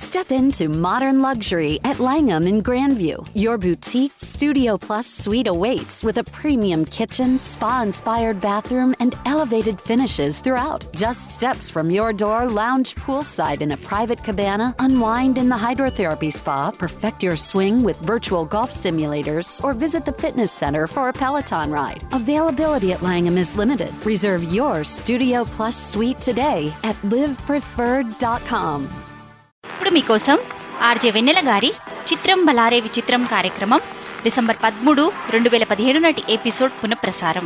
Step into modern luxury at Langham in Grandview. Your boutique Studio Plus suite awaits with a premium kitchen, spa inspired bathroom, and elevated finishes throughout. Just steps from your door, lounge poolside in a private cabana, unwind in the hydrotherapy spa, perfect your swing with virtual golf simulators, or visit the fitness center for a Peloton ride. Availability at Langham is limited. Reserve your Studio Plus suite today at livepreferred.com. ఇప్పుడు మీకోసం RJ వెన్నెల గారి చిత్రం బలారే విచిత్రం కార్యక్రమం December పదమూడు రెండు వేల పదిహేడు నాటి ఎపిసోడ్ పునఃప్రసారం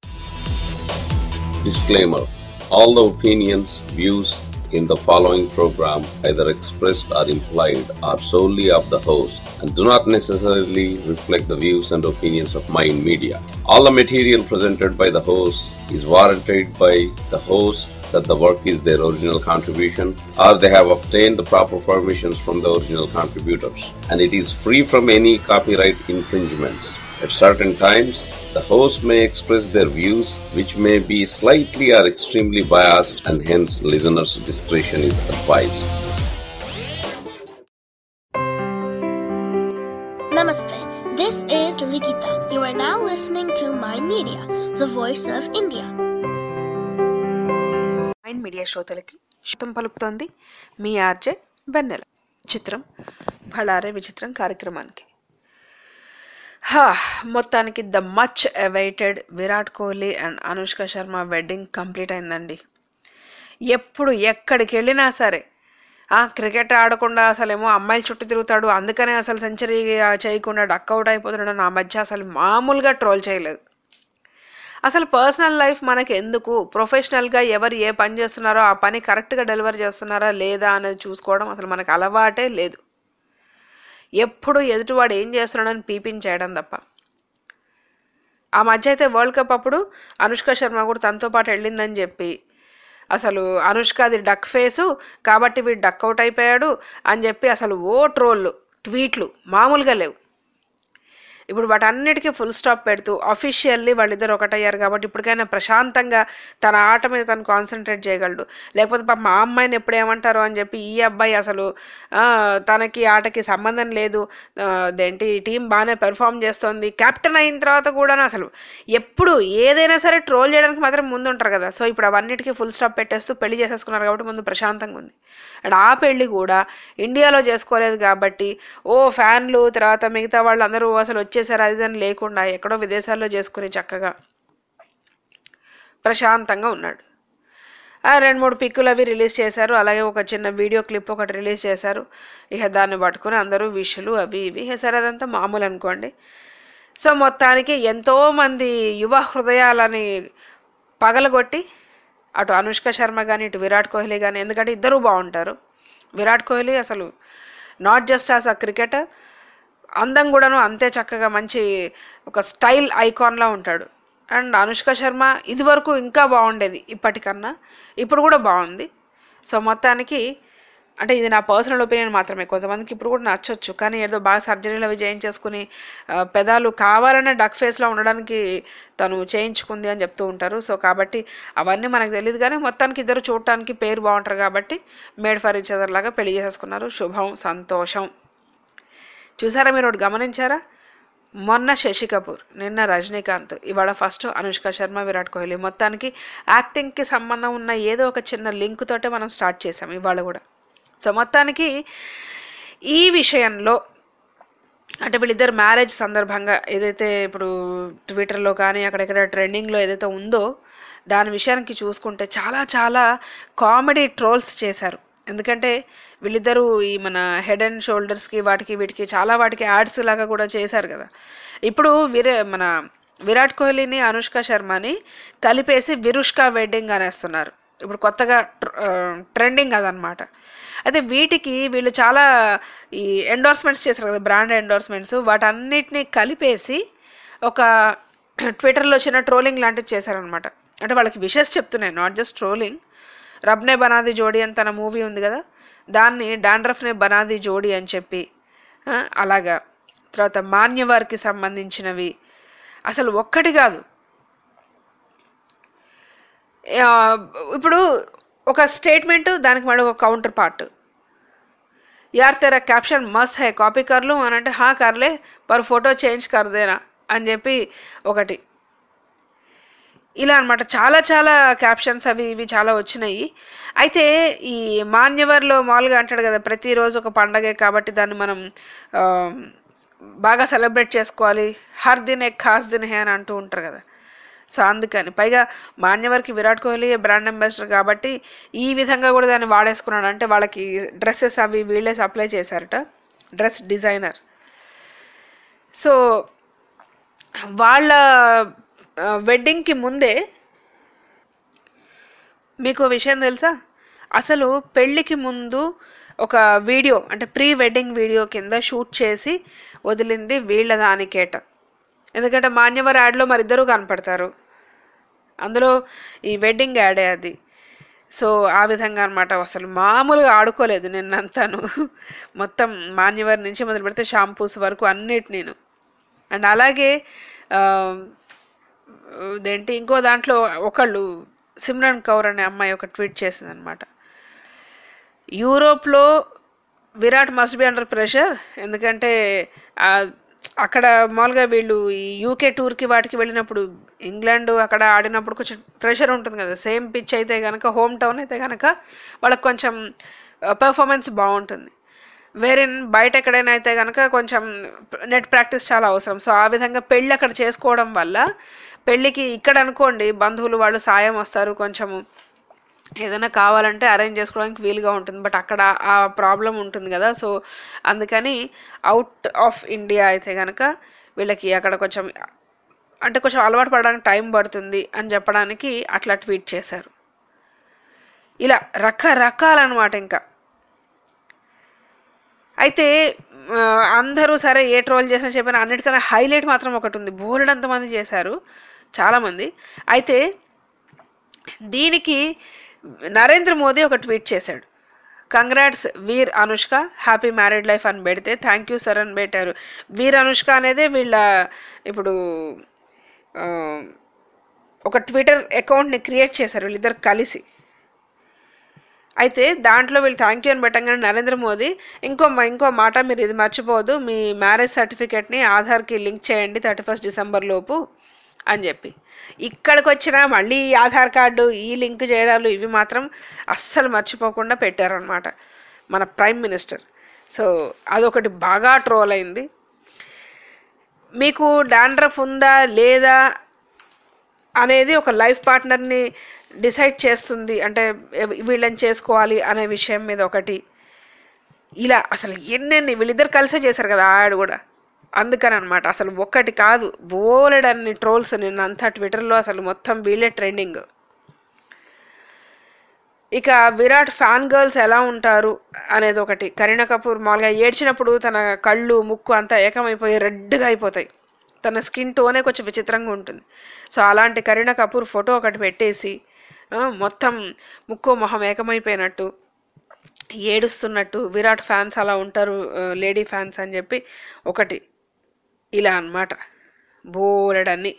Disclaimer All the opinions, views in the following program, either expressed or implied, are solely of the host and do not necessarily reflect the views and opinions of Mind Media. All the material presented by the host is warranted by the host that the work is their original contribution or they have obtained the proper permissions from the original contributors and it is free from any copyright infringements. At certain times, the host may express their views, which may be slightly or extremely biased, and hence listeners' discretion is advised. Namaste. This is Likita. You are now listening to Mind Media, the voice of India. Mind media శ్రోతలకి శుతం పలుకుతోంది మీ RJ వెన్నెల చిత్రం భళారే విచిత్రం కార్యక్రమానికి హా మొత్తానికి the much awaited Virat Kohli and Anushka Sharma wedding complete అయిందండి ఎప్పుడు ఎక్కడికి వెళ్ళినా సరే ఆ క్రికెట్ ఆడకుండా అసలేమో అమ్మాయిల చుట్టూ తిరుగుతాడు అందుకనే అసలు సెంచరీ చేయకుండా డక్అవుట్ అయిపోతున్నాడు నా మధ్య అసలు మామూలుగా ట్రోల్ చేయలేదు అసలు పర్సనల్ లైఫ్ మనకి ఎందుకు ప్రొఫెషనల్గా ఎవరు ఏ పని చేస్తున్నారో ఆ పని కరెక్ట్గా డెలివర్ చేస్తున్నారా లేదా అనేది చూసుకోవడం అసలు మనకు అలవాటే లేదు ఎప్పుడు ఎదుటివాడు ఏం చేస్తున్నాడని పీపింగ్ చేయడం తప్ప ఆ మధ్య అయితే వరల్డ్ కప్ అప్పుడు అనుష్క శర్మ కూడా తనతో పాటు వెళ్ళిందని చెప్పి అసలు అనుష్కది డక్ ఫేసు కాబట్టి వీడు డక్ అవుట్ అయిపోయాడు అని చెప్పి అసలు ఓ ట్రోళ్ళు ట్వీట్లు మామూలుగా లేవు ఇప్పుడు వాటన్నిటికీ ఫుల్ స్టాప్ పెడుతూ అఫీషియల్లీ వాళ్ళిద్దరు ఒకటయ్యారు కాబట్టి ఇప్పటికైనా ప్రశాంతంగా తన ఆట మీద తను కాన్సన్ట్రేట్ చేయగలడు లేకపోతే పాప మా అమ్మాయిని ఎప్పుడు ఏమంటారో అని చెప్పి ఈ అబ్బాయి అసలు ఆ, తనకి ఆటకి సంబంధం లేదు ఆ, అదేంటి టీం బాగానే పెర్ఫామ్ చేస్తోంది కెప్టెన్ అయిన తర్వాత కూడా అసలు ఎప్పుడు ఏదైనా సరే ట్రోల్ చేయడానికి మాత్రం ముందు ఉంటారు కదా సో ఇప్పుడు అవన్నిటికీ ఫుల్ స్టాప్ పెట్టేస్తూ పెళ్లి చేసేసుకున్నారు కాబట్టి ముందు ప్రశాంతంగా ఉంది అండ్ ఆ పెళ్లి కూడా ఇండియాలో చేసుకోలేదు కాబట్టి ఓ ఫ్యాన్లు తర్వాత మిగతా వాళ్ళందరూ అసలు వచ్చేసారు అది అని లేకుండా ఎక్కడో విదేశాల్లో చేసుకుని చక్కగా ప్రశాంతంగా ఉన్నాడు ఆ రెండు మూడు పిక్కులు అవి రిలీజ్ చేశారు అలాగే ఒక చిన్న వీడియో క్లిప్ ఒకటి రిలీజ్ చేశారు ఇక దాన్ని పట్టుకుని అందరూ విషులు అవి ఇవి ఇక సరే అదంతా మామూలు అనుకోండి సో మొత్తానికి ఎంతోమంది యువ హృదయాలని పగలగొట్టి అటు అనుష్క శర్మ కానీ ఇటు విరాట్ కోహ్లీ కానీ ఎందుకంటే ఇద్దరూ బాగుంటారు విరాట్ కోహ్లీ అసలు not just as a cricketer అందం కూడాను అంతే చక్కగా మంచి ఒక స్టైల్ ఐకాన్లా ఉంటాడు అండ్ అనుష్క శర్మ ఇదివరకు ఇంకా బాగుండేది ఇప్పటికన్నా ఇప్పుడు కూడా బాగుంది సో మొత్తానికి అంటే ఇది నా పర్సనల్ ఒపీనియన్ మాత్రమే కొంతమందికి ఇప్పుడు కూడా నచ్చొచ్చు కానీ ఏదో బాగా సర్జరీలు అవి చేయించేసుకుని ఆ, పెదాలు కావాలనే డక్ ఫేస్లో ఉండడానికి తను చేయించుకుంది అని చెప్తూ ఉంటారు సో కాబట్టి అవన్నీ మనకు తెలియదు కానీ మొత్తానికి ఇద్దరు చూడటానికి పేరు బాగుంటారు కాబట్టి మేడ్ ఫర్ ఈచ్ అదర్ లాగా పెళ్లి చేసేసుకున్నారు శుభం సంతోషం చూసారా మీరు ఒకటి గమనించారా మొన్న శశి కపూర్ నిన్న రజనీకాంత్ ఇవాళ ఫస్ట్ అనుష్క శర్మ విరాట్ కోహ్లీ మొత్తానికి యాక్టింగ్కి సంబంధం ఉన్న ఏదో ఒక చిన్న లింక్ తోటే మనం స్టార్ట్ చేసాం ఇవాళ కూడా సో మొత్తానికి ఈ విషయంలో అంటే వీళ్ళిద్దరు మ్యారేజ్ సందర్భంగా ఏదైతే ఇప్పుడు ట్విట్టర్లో కానీ అక్కడెక్కడ ట్రెండింగ్లో ఏదైతే ఉందో దాని విషయానికి చూసుకుంటే చాలా చాలా కామెడీ ట్రోల్స్ చేశారు ఎందుకంటే వీళ్ళిద్దరూ ఈ మన హెడ్ అండ్ షోల్డర్స్కి వాటికి వీటికి చాలా వాటికి యాడ్స్ లాగా కూడా చేశారు కదా ఇప్పుడు వీరే మన విరాట్ కోహ్లీని అనుష్క శర్మని కలిపేసి విరుష్క వెడ్డింగ్ అనేస్తున్నారు ఇప్పుడు కొత్తగా ట్రెండింగ్ అదనమాట అయితే వీటికి వీళ్ళు చాలా ఈ ఎండోర్స్మెంట్స్ చేశారు కదా బ్రాండ్ ఎండోర్స్మెంట్స్ వాటన్నిటిని కలిపేసి ఒక ట్విట్టర్లో చిన్న ట్రోలింగ్ లాంటిది చేశారనమాట అంటే వాళ్ళకి విషెస్ చెప్తున్నాయి నాట్ జస్ట్ ట్రోలింగ్ రబ్నే బనాది జోడి అని తన మూవీ ఉంది కదా దాన్ని డాండ్రఫ్నే బనాది జోడి అని చెప్పి ఆ, అలాగా తర్వాత మాన్యవారికి సంబంధించినవి అసలు ఒక్కటి కాదు ఆ, ఇప్పుడు ఒక స్టేట్మెంట్ దానికి మళ్ళీ ఒక కౌంటర్ పార్ట్ यार तेरा క్యాప్షన్ మస్త్ హై కాపీ కర్లు అని అంటే హా కర్లే పర్ ఫోటో చేంజ్ కర్దేనా అని చెప్పి ఒకటి ఇలా అనమాట చాలా చాలా క్యాప్షన్స్ అవి ఇవి చాలా వచ్చినాయి అయితే ఈ మాన్యవర్లో మామూలుగా అంటాడు కదా ప్రతిరోజు ఒక పండగే కాబట్టి దాన్ని మనం ఆ, బాగా సెలబ్రేట్ చేసుకోవాలి హర్ దిన్ ఎక్ ఖాస్ దిన్ హే అని అంటూ ఉంటారు కదా సో అందుకని పైగా మాన్యవర్కి విరాట్ కోహ్లీ బ్రాండ్ అంబాసిడర్ కాబట్టి ఈ విధంగా కూడా దాన్ని వాడేసుకున్నాడు అంటే వాళ్ళకి డ్రెస్సెస్ అవి వీళ్ళే సప్లై చేశారట డ్రెస్ డిజైనర్ సో వాళ్ళ ఆ, వెడ్డింగ్కి ముందే మీకు ఓ విషయం తెలుసా అసలు పెళ్ళికి ముందు ఒక వీడియో అంటే ప్రీ వెడ్డింగ్ వీడియో కింద షూట్ చేసి వదిలింది వీళ్ళ దానికేట ఎందుకంటే మాన్యవర్ యాడ్లో మరిద్దరూ కనపడతారు అందులో ఈ వెడ్డింగ్ యాడే అది సో ఆ విధంగా అనమాట అసలు మామూలుగా ఆడుకోలేదు నిన్నంతాను మొత్తం మాన్యవర్ నుంచి మొదలు పెడితే షాంపూస్ వరకు అన్నిటి నేను అండ్ అలాగే ఆ, ఇదేంటి ఇంకో దాంట్లో ఒకళ్ళు సిమ్రన్ కౌర్ అనే అమ్మాయి ఒక ట్వీట్ చేసింది అనమాట యూరోప్లో Virat must be under pressure ఎందుకంటే ఆ, అక్కడ మామూలుగా వీళ్ళు ఈ యూకే టూర్కి వాటికి వెళ్ళినప్పుడు ఇంగ్లాండ్ అక్కడ ఆడినప్పుడు కొంచెం ప్రెషర్ ఉంటుంది కదా సేమ్ పిచ్ అయితే కనుక హోమ్ టౌన్ అయితే కనుక వాళ్ళకి కొంచెం పెర్ఫార్మెన్స్ బాగుంటుంది వేరే బయట ఎక్కడైనా అయితే కనుక కొంచెం నెట్ ప్రాక్టీస్ చాలా అవసరం సో ఆ విధంగా పెళ్ళి అక్కడ చేసుకోవడం వల్ల పెళ్ళికి ఇక్కడ అనుకోండి బంధువులు వాళ్ళు సాయం వస్తారు కొంచెము ఏదైనా కావాలంటే అరేంజ్ చేసుకోవడానికి వీలుగా ఉంటుంది బట్ అక్కడ ఆ ప్రాబ్లం ఉంటుంది కదా సో అందుకని అవుట్ ఆఫ్ ఇండియా అయితే కనుక వీళ్ళకి అక్కడ కొంచెం అంటే కొంచెం అలవాటు పడడానికి టైం పడుతుంది అని చెప్పడానికి అట్లా ట్వీట్ చేశారు ఇలా రకరకాలన్నమాట ఇంకా అయితే ఆ, అందరూ సరే ఏ ట్రోల్ చేసినా చెప్పిన అన్నిటికన్నా హైలైట్ మాత్రం ఒకటి ఉంది బోలెడంత మంది చేశారు చాలామంది అయితే దీనికి నరేంద్ర మోదీ ఒక ట్వీట్ చేశాడు కంగ్రాట్స్ వీర్ అనుష్క హ్యాపీ మ్యారీడ్ లైఫ్ అని పెడితే థ్యాంక్ యూ సార్ అని పెట్టారు వీర్ అనుష్క అనేదే వీళ్ళ ఇప్పుడు ఆ, ఒక ట్విట్టర్ అకౌంట్ని క్రియేట్ చేశారు వీళ్ళిద్దరు కలిసి అయితే దాంట్లో వీళ్ళు థ్యాంక్ యూ అని పెట్టంగానే నరేంద్ర మోదీ ఇంకో ఇంకో మాట మీరు ఇది మర్చిపోవద్దు మీ మ్యారేజ్ సర్టిఫికేట్ని ఆధార్కి లింక్ చేయండి థర్టీ ఫస్ట్ డిసెంబర్ లోపు అని చెప్పి ఇక్కడికి వచ్చినా మళ్ళీ ఈ ఆధార్ కార్డు ఈ లింక్ చేయడాలు ఇవి మాత్రం అస్సలు మర్చిపోకుండా పెట్టారనమాట మన ప్రైమ్ మినిస్టర్ సో అదొకటి బాగా ట్రోల్ అయింది మీకు డాండ్రఫ్ ఉందా లేదా అనేది ఒక లైఫ్ పార్ట్నర్ని డిసైడ్ చేస్తుంది అంటే ఎవ- వీళ్ళని చేసుకోవాలి అనే విషయం మీద ఒకటి ఇలా అసలు ఎన్నెన్ని వీళ్ళిద్దరు కలిసే చేశారు కదా ఆడు కూడా అందుకని అనమాట అసలు ఒక్కటి కాదు బోలెడన్ని ట్రోల్స్ నిన్న అంతా ట్విట్టర్లో అసలు మొత్తం వీళ్ళే ట్రెండింగ్ ఇక విరాట్ ఫ్యాన్ గర్ల్స్ ఎలా ఉంటారు అనేది ఒకటి కరీనా కపూర్ మామూలుగా ఏడ్చినప్పుడు తన కళ్ళు ముక్కు అంతా ఏకమైపోయి రెడ్గా అయిపోతాయి తన స్కిన్ టోనే కొంచెం విచిత్రంగా ఉంటుంది సో అలాంటి కరీనా కపూర్ ఫోటో ఒకటి పెట్టేసి ఆ, మొత్తం ముక్కు మొహం ఏకమైపోయినట్టు ఏడుస్తున్నట్టు విరాట్ ఫ్యాన్స్ అలా ఉంటారు లేడీ ఫ్యాన్స్ అని చెప్పి ఒకటి ఇలా అన్నమాట బోలెడన్ని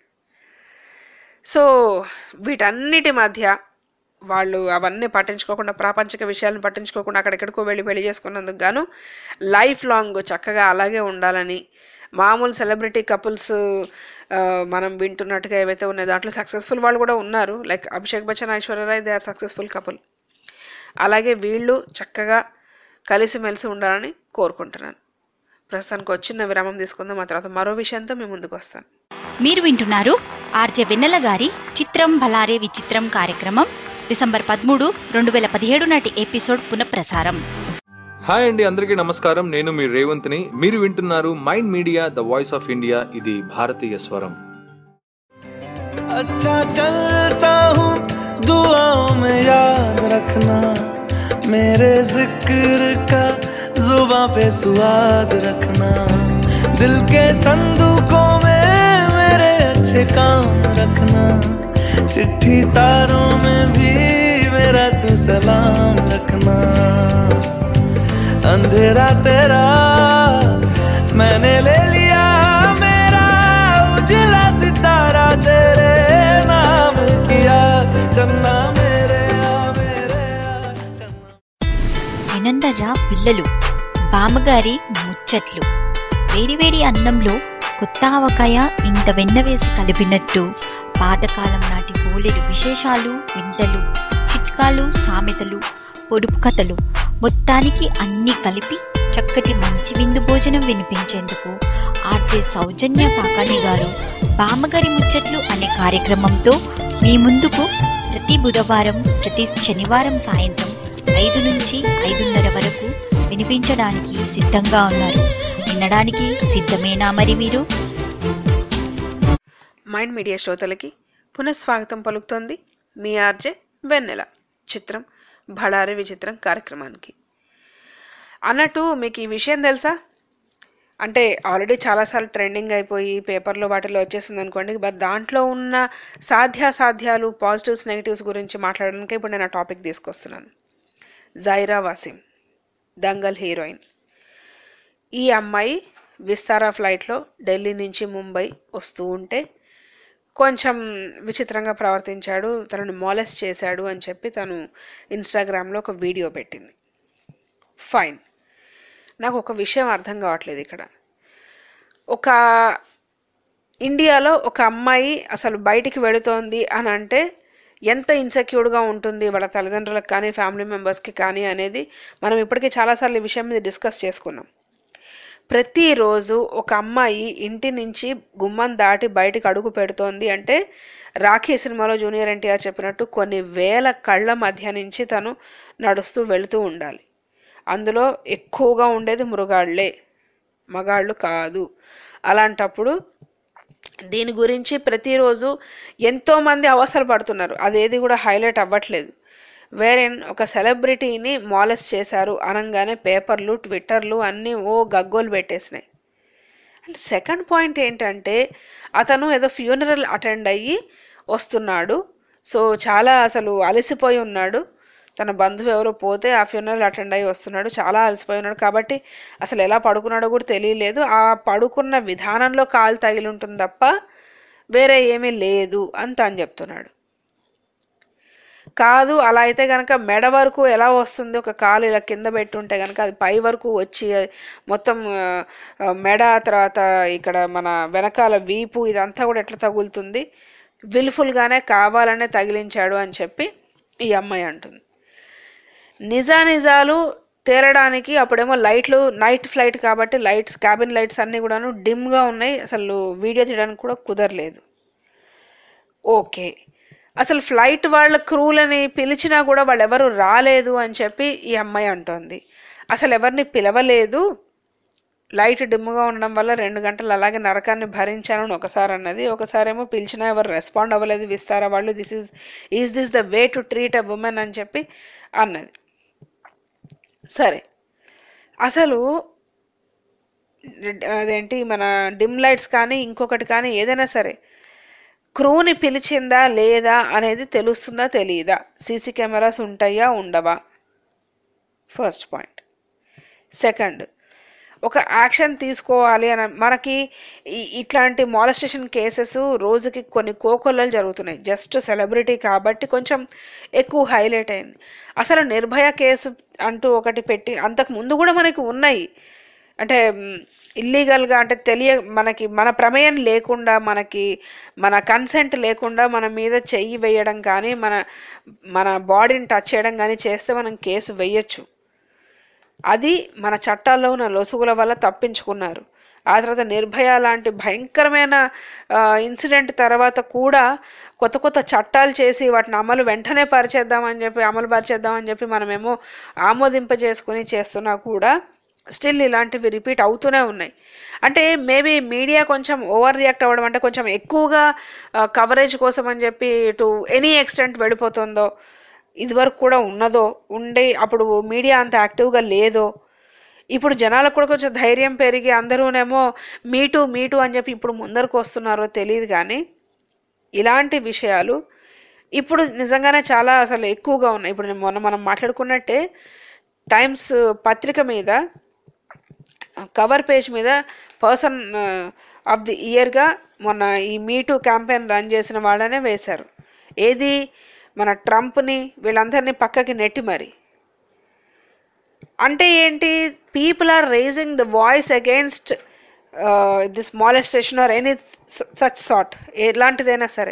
సో వీటన్నిటి మధ్య వాళ్ళు అవన్నీ పట్టించుకోకుండా ప్రాపంచిక విషయాలను పట్టించుకోకుండా అక్కడెక్కడికో వెళ్ళి పెళ్లి చేసుకున్నందుకు గాను లైఫ్ లాంగ్ చక్కగా అలాగే ఉండాలని మామూలు సెలబ్రిటీ కపుల్స్ మనం వింటున్నట్టుగా ఏవైతే ఉన్నాయో దాంట్లో సక్సెస్ఫుల్ వాళ్ళు కూడా ఉన్నారు like Abhishek Bachchan Aishwarya Rai they are successful couple అలాగే వీళ్ళు చక్కగా కలిసిమెలిసి ఉండాలని కోరుకుంటున్నాను ప్రస్తుతానికి వచ్చిన విరామం తీసుకుందాం ఆ తర్వాత మరో విషయంతో మేము ముందుకు వస్తాను మీరు వింటున్నారు ఆర్జే వెన్నెల గారి చిత్రం భలారే విచిత్రం కార్యక్రమం డిసెంబర్ పదమూడు రెండు వేల పదిహేడు నాటి ఎపిసోడ్ పునఃప్రసారం హాయ్ అండి అందరికీ నమస్కారం నేను మీ రేవంత్ని మీరు వింటున్నారు mind media the voice of India ఇది భారతీయ స్వరం अच्छा चलता हूँ दुआओं में याद रखना मेरे जिक्र का जुबा पे सुहाग रखना दिल के संदूकों में मेरे अच्छे काम रखना चिट्ठी तारों में भी मेरा तू सलाम रखना अंधेरा तेरा मैंने ले लिया मेरा उजला सितारा तेरे नाम किया चन्ना मेरे आ मेरे आ चन्ना వినందరి ఎర్ర పిల్లలు బామ్మగారి ముచ్చట్లు వేడివేడి అన్నంలో కొత్త ఆవకాయ ఇంత వెన్న వేసి కలిపినట్టు పాతకాలం నాటి బోలెడు విశేషాలు వింతలు చిట్కాలు సామెతలు పొడుపు కథలు మొత్తానికి అన్నీ కలిపి చక్కటి మంచి విందు భోజనం వినిపించేందుకు ఆర్జే సౌజన్య కాకాణి గారు బామ్మగారి ముచ్చట్లు అనే కార్యక్రమంతో మీ ముందుకు ప్రతి బుధవారం ప్రతి శనివారం సాయంత్రం ఐదు నుంచి ఐదున్నర వరకు వినిపించడానికి సిద్ధంగా ఉన్నారు వినడానికి సిద్ధమేనా మరి మీరు మైండ్ మీడియా శ్రోతలకి పునఃస్వాగతం పలుకుతోంది మీ ఆర్జే వెన్నెల చిత్రం భడారి విచిత్రం కార్యక్రమానికి అన్నట్టు మీకు ఈ విషయం తెలుసా అంటే ఆల్రెడీ చాలాసార్లు ట్రెండింగ్ అయిపోయి పేపర్లో వాటిలో వచ్చేసింది అనుకోండి బట్ దాంట్లో ఉన్న సాధ్యాసాధ్యాలు పాజిటివ్స్ నెగిటివ్స్ గురించి మాట్లాడడానికి ఇప్పుడు నేను ఆ టాపిక్ తీసుకొస్తున్నాను జైరా వాసిం దంగల్ హీరోయిన్ ఈ అమ్మాయి విస్తారా ఫ్లైట్లో ఢిల్లీ నుంచి ముంబై వస్తూ ఉంటే కొంచెం విచిత్రంగా ప్రవర్తించాడు తనని మాలెస్ చేశాడు అని చెప్పి తను ఇన్స్టాగ్రామ్లో ఒక వీడియో పెట్టింది ఫైన్ నాకు ఒక విషయం అర్థం కావట్లేదు ఇక్కడ ఒక ఇండియాలో ఒక అమ్మాయి అసలు బయటికి వెళుతోంది అని అంటే ఎంత ఇన్సెక్యూర్డ్గా ఉంటుంది వాళ్ళ తల్లిదండ్రులకు కానీ ఫ్యామిలీ మెంబర్స్కి కానీ అనేది మనం ఇప్పటికీ చాలాసార్లు ఈ విషయం మీద డిస్కస్ చేసుకున్నాం ప్రతిరోజు ఒక అమ్మాయి ఇంటి నుంచి గుమ్మం దాటి బయటికి అడుగు పెడుతోంది అంటే రాఖీ సినిమాలో జూనియర్ ఎన్టీఆర్ చెప్పినట్టు కొన్ని వేల కళ్ళ మధ్య నుంచి తను నడుస్తూ వెళుతూ ఉండాలి అందులో ఎక్కువగా ఉండేది మృగాళ్లే మగాళ్ళు కాదు అలాంటప్పుడు దీని గురించి ప్రతిరోజు ఎంతోమంది అవసరం పడుతున్నారు అదేది కూడా హైలైట్ అవ్వట్లేదు వేరే ఒక సెలబ్రిటీని మాలెస్ చేశారు అనగానే పేపర్లు ట్విట్టర్లు అన్నీ ఓ గగ్గోలు పెట్టేసినాయి అండ్ సెకండ్ పాయింట్ ఏంటంటే అతను ఏదో ఫ్యూనరల్ అటెండ్ అయ్యి వస్తున్నాడు సో చాలా అసలు అలసిపోయి ఉన్నాడు తన బంధువు ఎవరో పోతే ఆ ఫ్యూనరల్ అటెండ్ అయ్యి వస్తున్నాడు చాలా అలసిపోయి ఉన్నాడు కాబట్టి అసలు ఎలా పడుకున్నాడో కూడా తెలియలేదు ఆ పడుకున్న విధానంలో కాలు తగిలి ఉంటుంది తప్ప వేరే ఏమీ లేదు అని తను చెప్తున్నాడు కాదు అలా అయితే కనుక మెడ వరకు ఎలా వస్తుంది ఒక కాలు ఇలా కింద పెట్టుంటే కనుక అది పై వరకు వచ్చి మొత్తం ఆ, ఆ, మెడ తర్వాత ఇక్కడ మన వెనకాల వీపు ఇదంతా కూడా ఎట్లా తగులుతుంది విల్ఫుల్గానే కావాలనే తగిలించాడు అని చెప్పి ఈ అమ్మాయి అంటుంది నిజానిజాలు తేరడానికి అప్పుడేమో లైట్లు నైట్ ఫ్లైట్ కాబట్టి లైట్స్ క్యాబిన్ లైట్స్ అన్నీ కూడాను డిమ్గా ఉన్నాయి అసలు వీడియో తీయడానికి కూడా కుదరలేదు ఓకే అసలు ఫ్లైట్ వాళ్ళ క్రూలని పిలిచినా కూడా వాళ్ళు ఎవరు రాలేదు అని చెప్పి ఈ అమ్మాయి అంటోంది అసలు ఎవరిని పిలవలేదు లైట్ డిమ్గా ఉండడం వల్ల రెండు గంటలు అలాగే నరకాన్ని భరించానని ఒకసారి అన్నది ఒకసారేమో పిలిచినా ఎవరు రెస్పాండ్ అవ్వలేదు విస్తారా వాళ్ళు this is is this the way to treat a woman అని చెప్పి అన్నది సరే అసలు అదేంటి మన డిమ్ లైట్స్ కానీ ఇంకొకటి కానీ ఏదైనా సరే క్రూని పిలిచిందా లేదా అనేది తెలుస్తుందా తెలియదా సీసీ కెమెరాస్ ఉంటాయా ఉండవా ఫస్ట్ పాయింట్ సెకండ్ ఒక యాక్షన్ తీసుకోవాలి అని మనకి ఈ- ఇట్లాంటి మాలస్టేషన్ కేసెస్ రోజుకి కొన్ని కోకొల్లలు జరుగుతున్నాయి జస్ట్ సెలబ్రిటీ కాబట్టి కొంచెం ఎక్కువ హైలైట్ అయింది అసలు నిర్భయ కేసు అంటూ ఒకటి పెట్టి అంతకు ముందు కూడా మనకి ఉన్నాయి అంటే ఇల్లీగల్గా అంటే తెలియ మనకి మన ప్రమేయం లేకుండా మనకి మన కన్సెంట్ లేకుండా మన మీద చెయ్యి వేయడం కానీ మన మన బాడీని టచ్ చేయడం కానీ చేస్తే మనం కేసు వేయచ్చు అది మన చట్టాల్లో ఉన్న లొసుగుల వల్ల తప్పించుకున్నారు ఆ తర్వాత నిర్భయ లాంటి భయంకరమైన ఇన్సిడెంట్ తర్వాత కూడా కొత్త కొత్త చట్టాలు చేసి వాటిని అమలు వెంటనే పరిచేద్దామని చెప్పి అమలు పరిచేద్దామని చెప్పి మనమేమో ఆమోదింపజేసుకుని చేస్తున్నా కూడా స్టిల్ ఇలాంటివి రిపీట్ అవుతూనే ఉన్నాయి అంటే మేబీ మీడియా కొంచెం ఓవర్ రియాక్ట్ అవ్వడం అంటే కొంచెం ఎక్కువగా కవరేజ్ కోసం అని చెప్పి టు ఎనీ ఎక్స్టెంట్ వెళ్ళిపోతుందో ఇదివరకు కూడా ఉన్నదో ఉండి అప్పుడు మీడియా అంత యాక్టివ్గా లేదో ఇప్పుడు జనాలకు కూడా కొంచెం ధైర్యం పెరిగి అందరూనేమో మీటు మీటు అని చెప్పి ఇప్పుడు ముందరకు వస్తున్నారో తెలియదు కానీ ఇలాంటి విషయాలు ఇప్పుడు నిజంగానే చాలా అసలు ఎక్కువగా ఉన్నాయి ఇప్పుడు నేను మొన్న మనం మాట్లాడుకున్నట్టే టైమ్స్ పత్రిక మీద కవర్ పేజ్ మీద పర్సన్ ఆఫ్ ది ఇయర్గా మొన్న ఈ మీటు క్యాంపెయిన్ రన్ చేసిన వాళ్ళనే వేశారు ఏది మన ట్రంప్ని వీళ్ళందరినీ పక్కకి నెట్టి మరి అంటే ఏంటి people are raising the voice against this molestation or any such sort ఎలాంటిదైనా సరే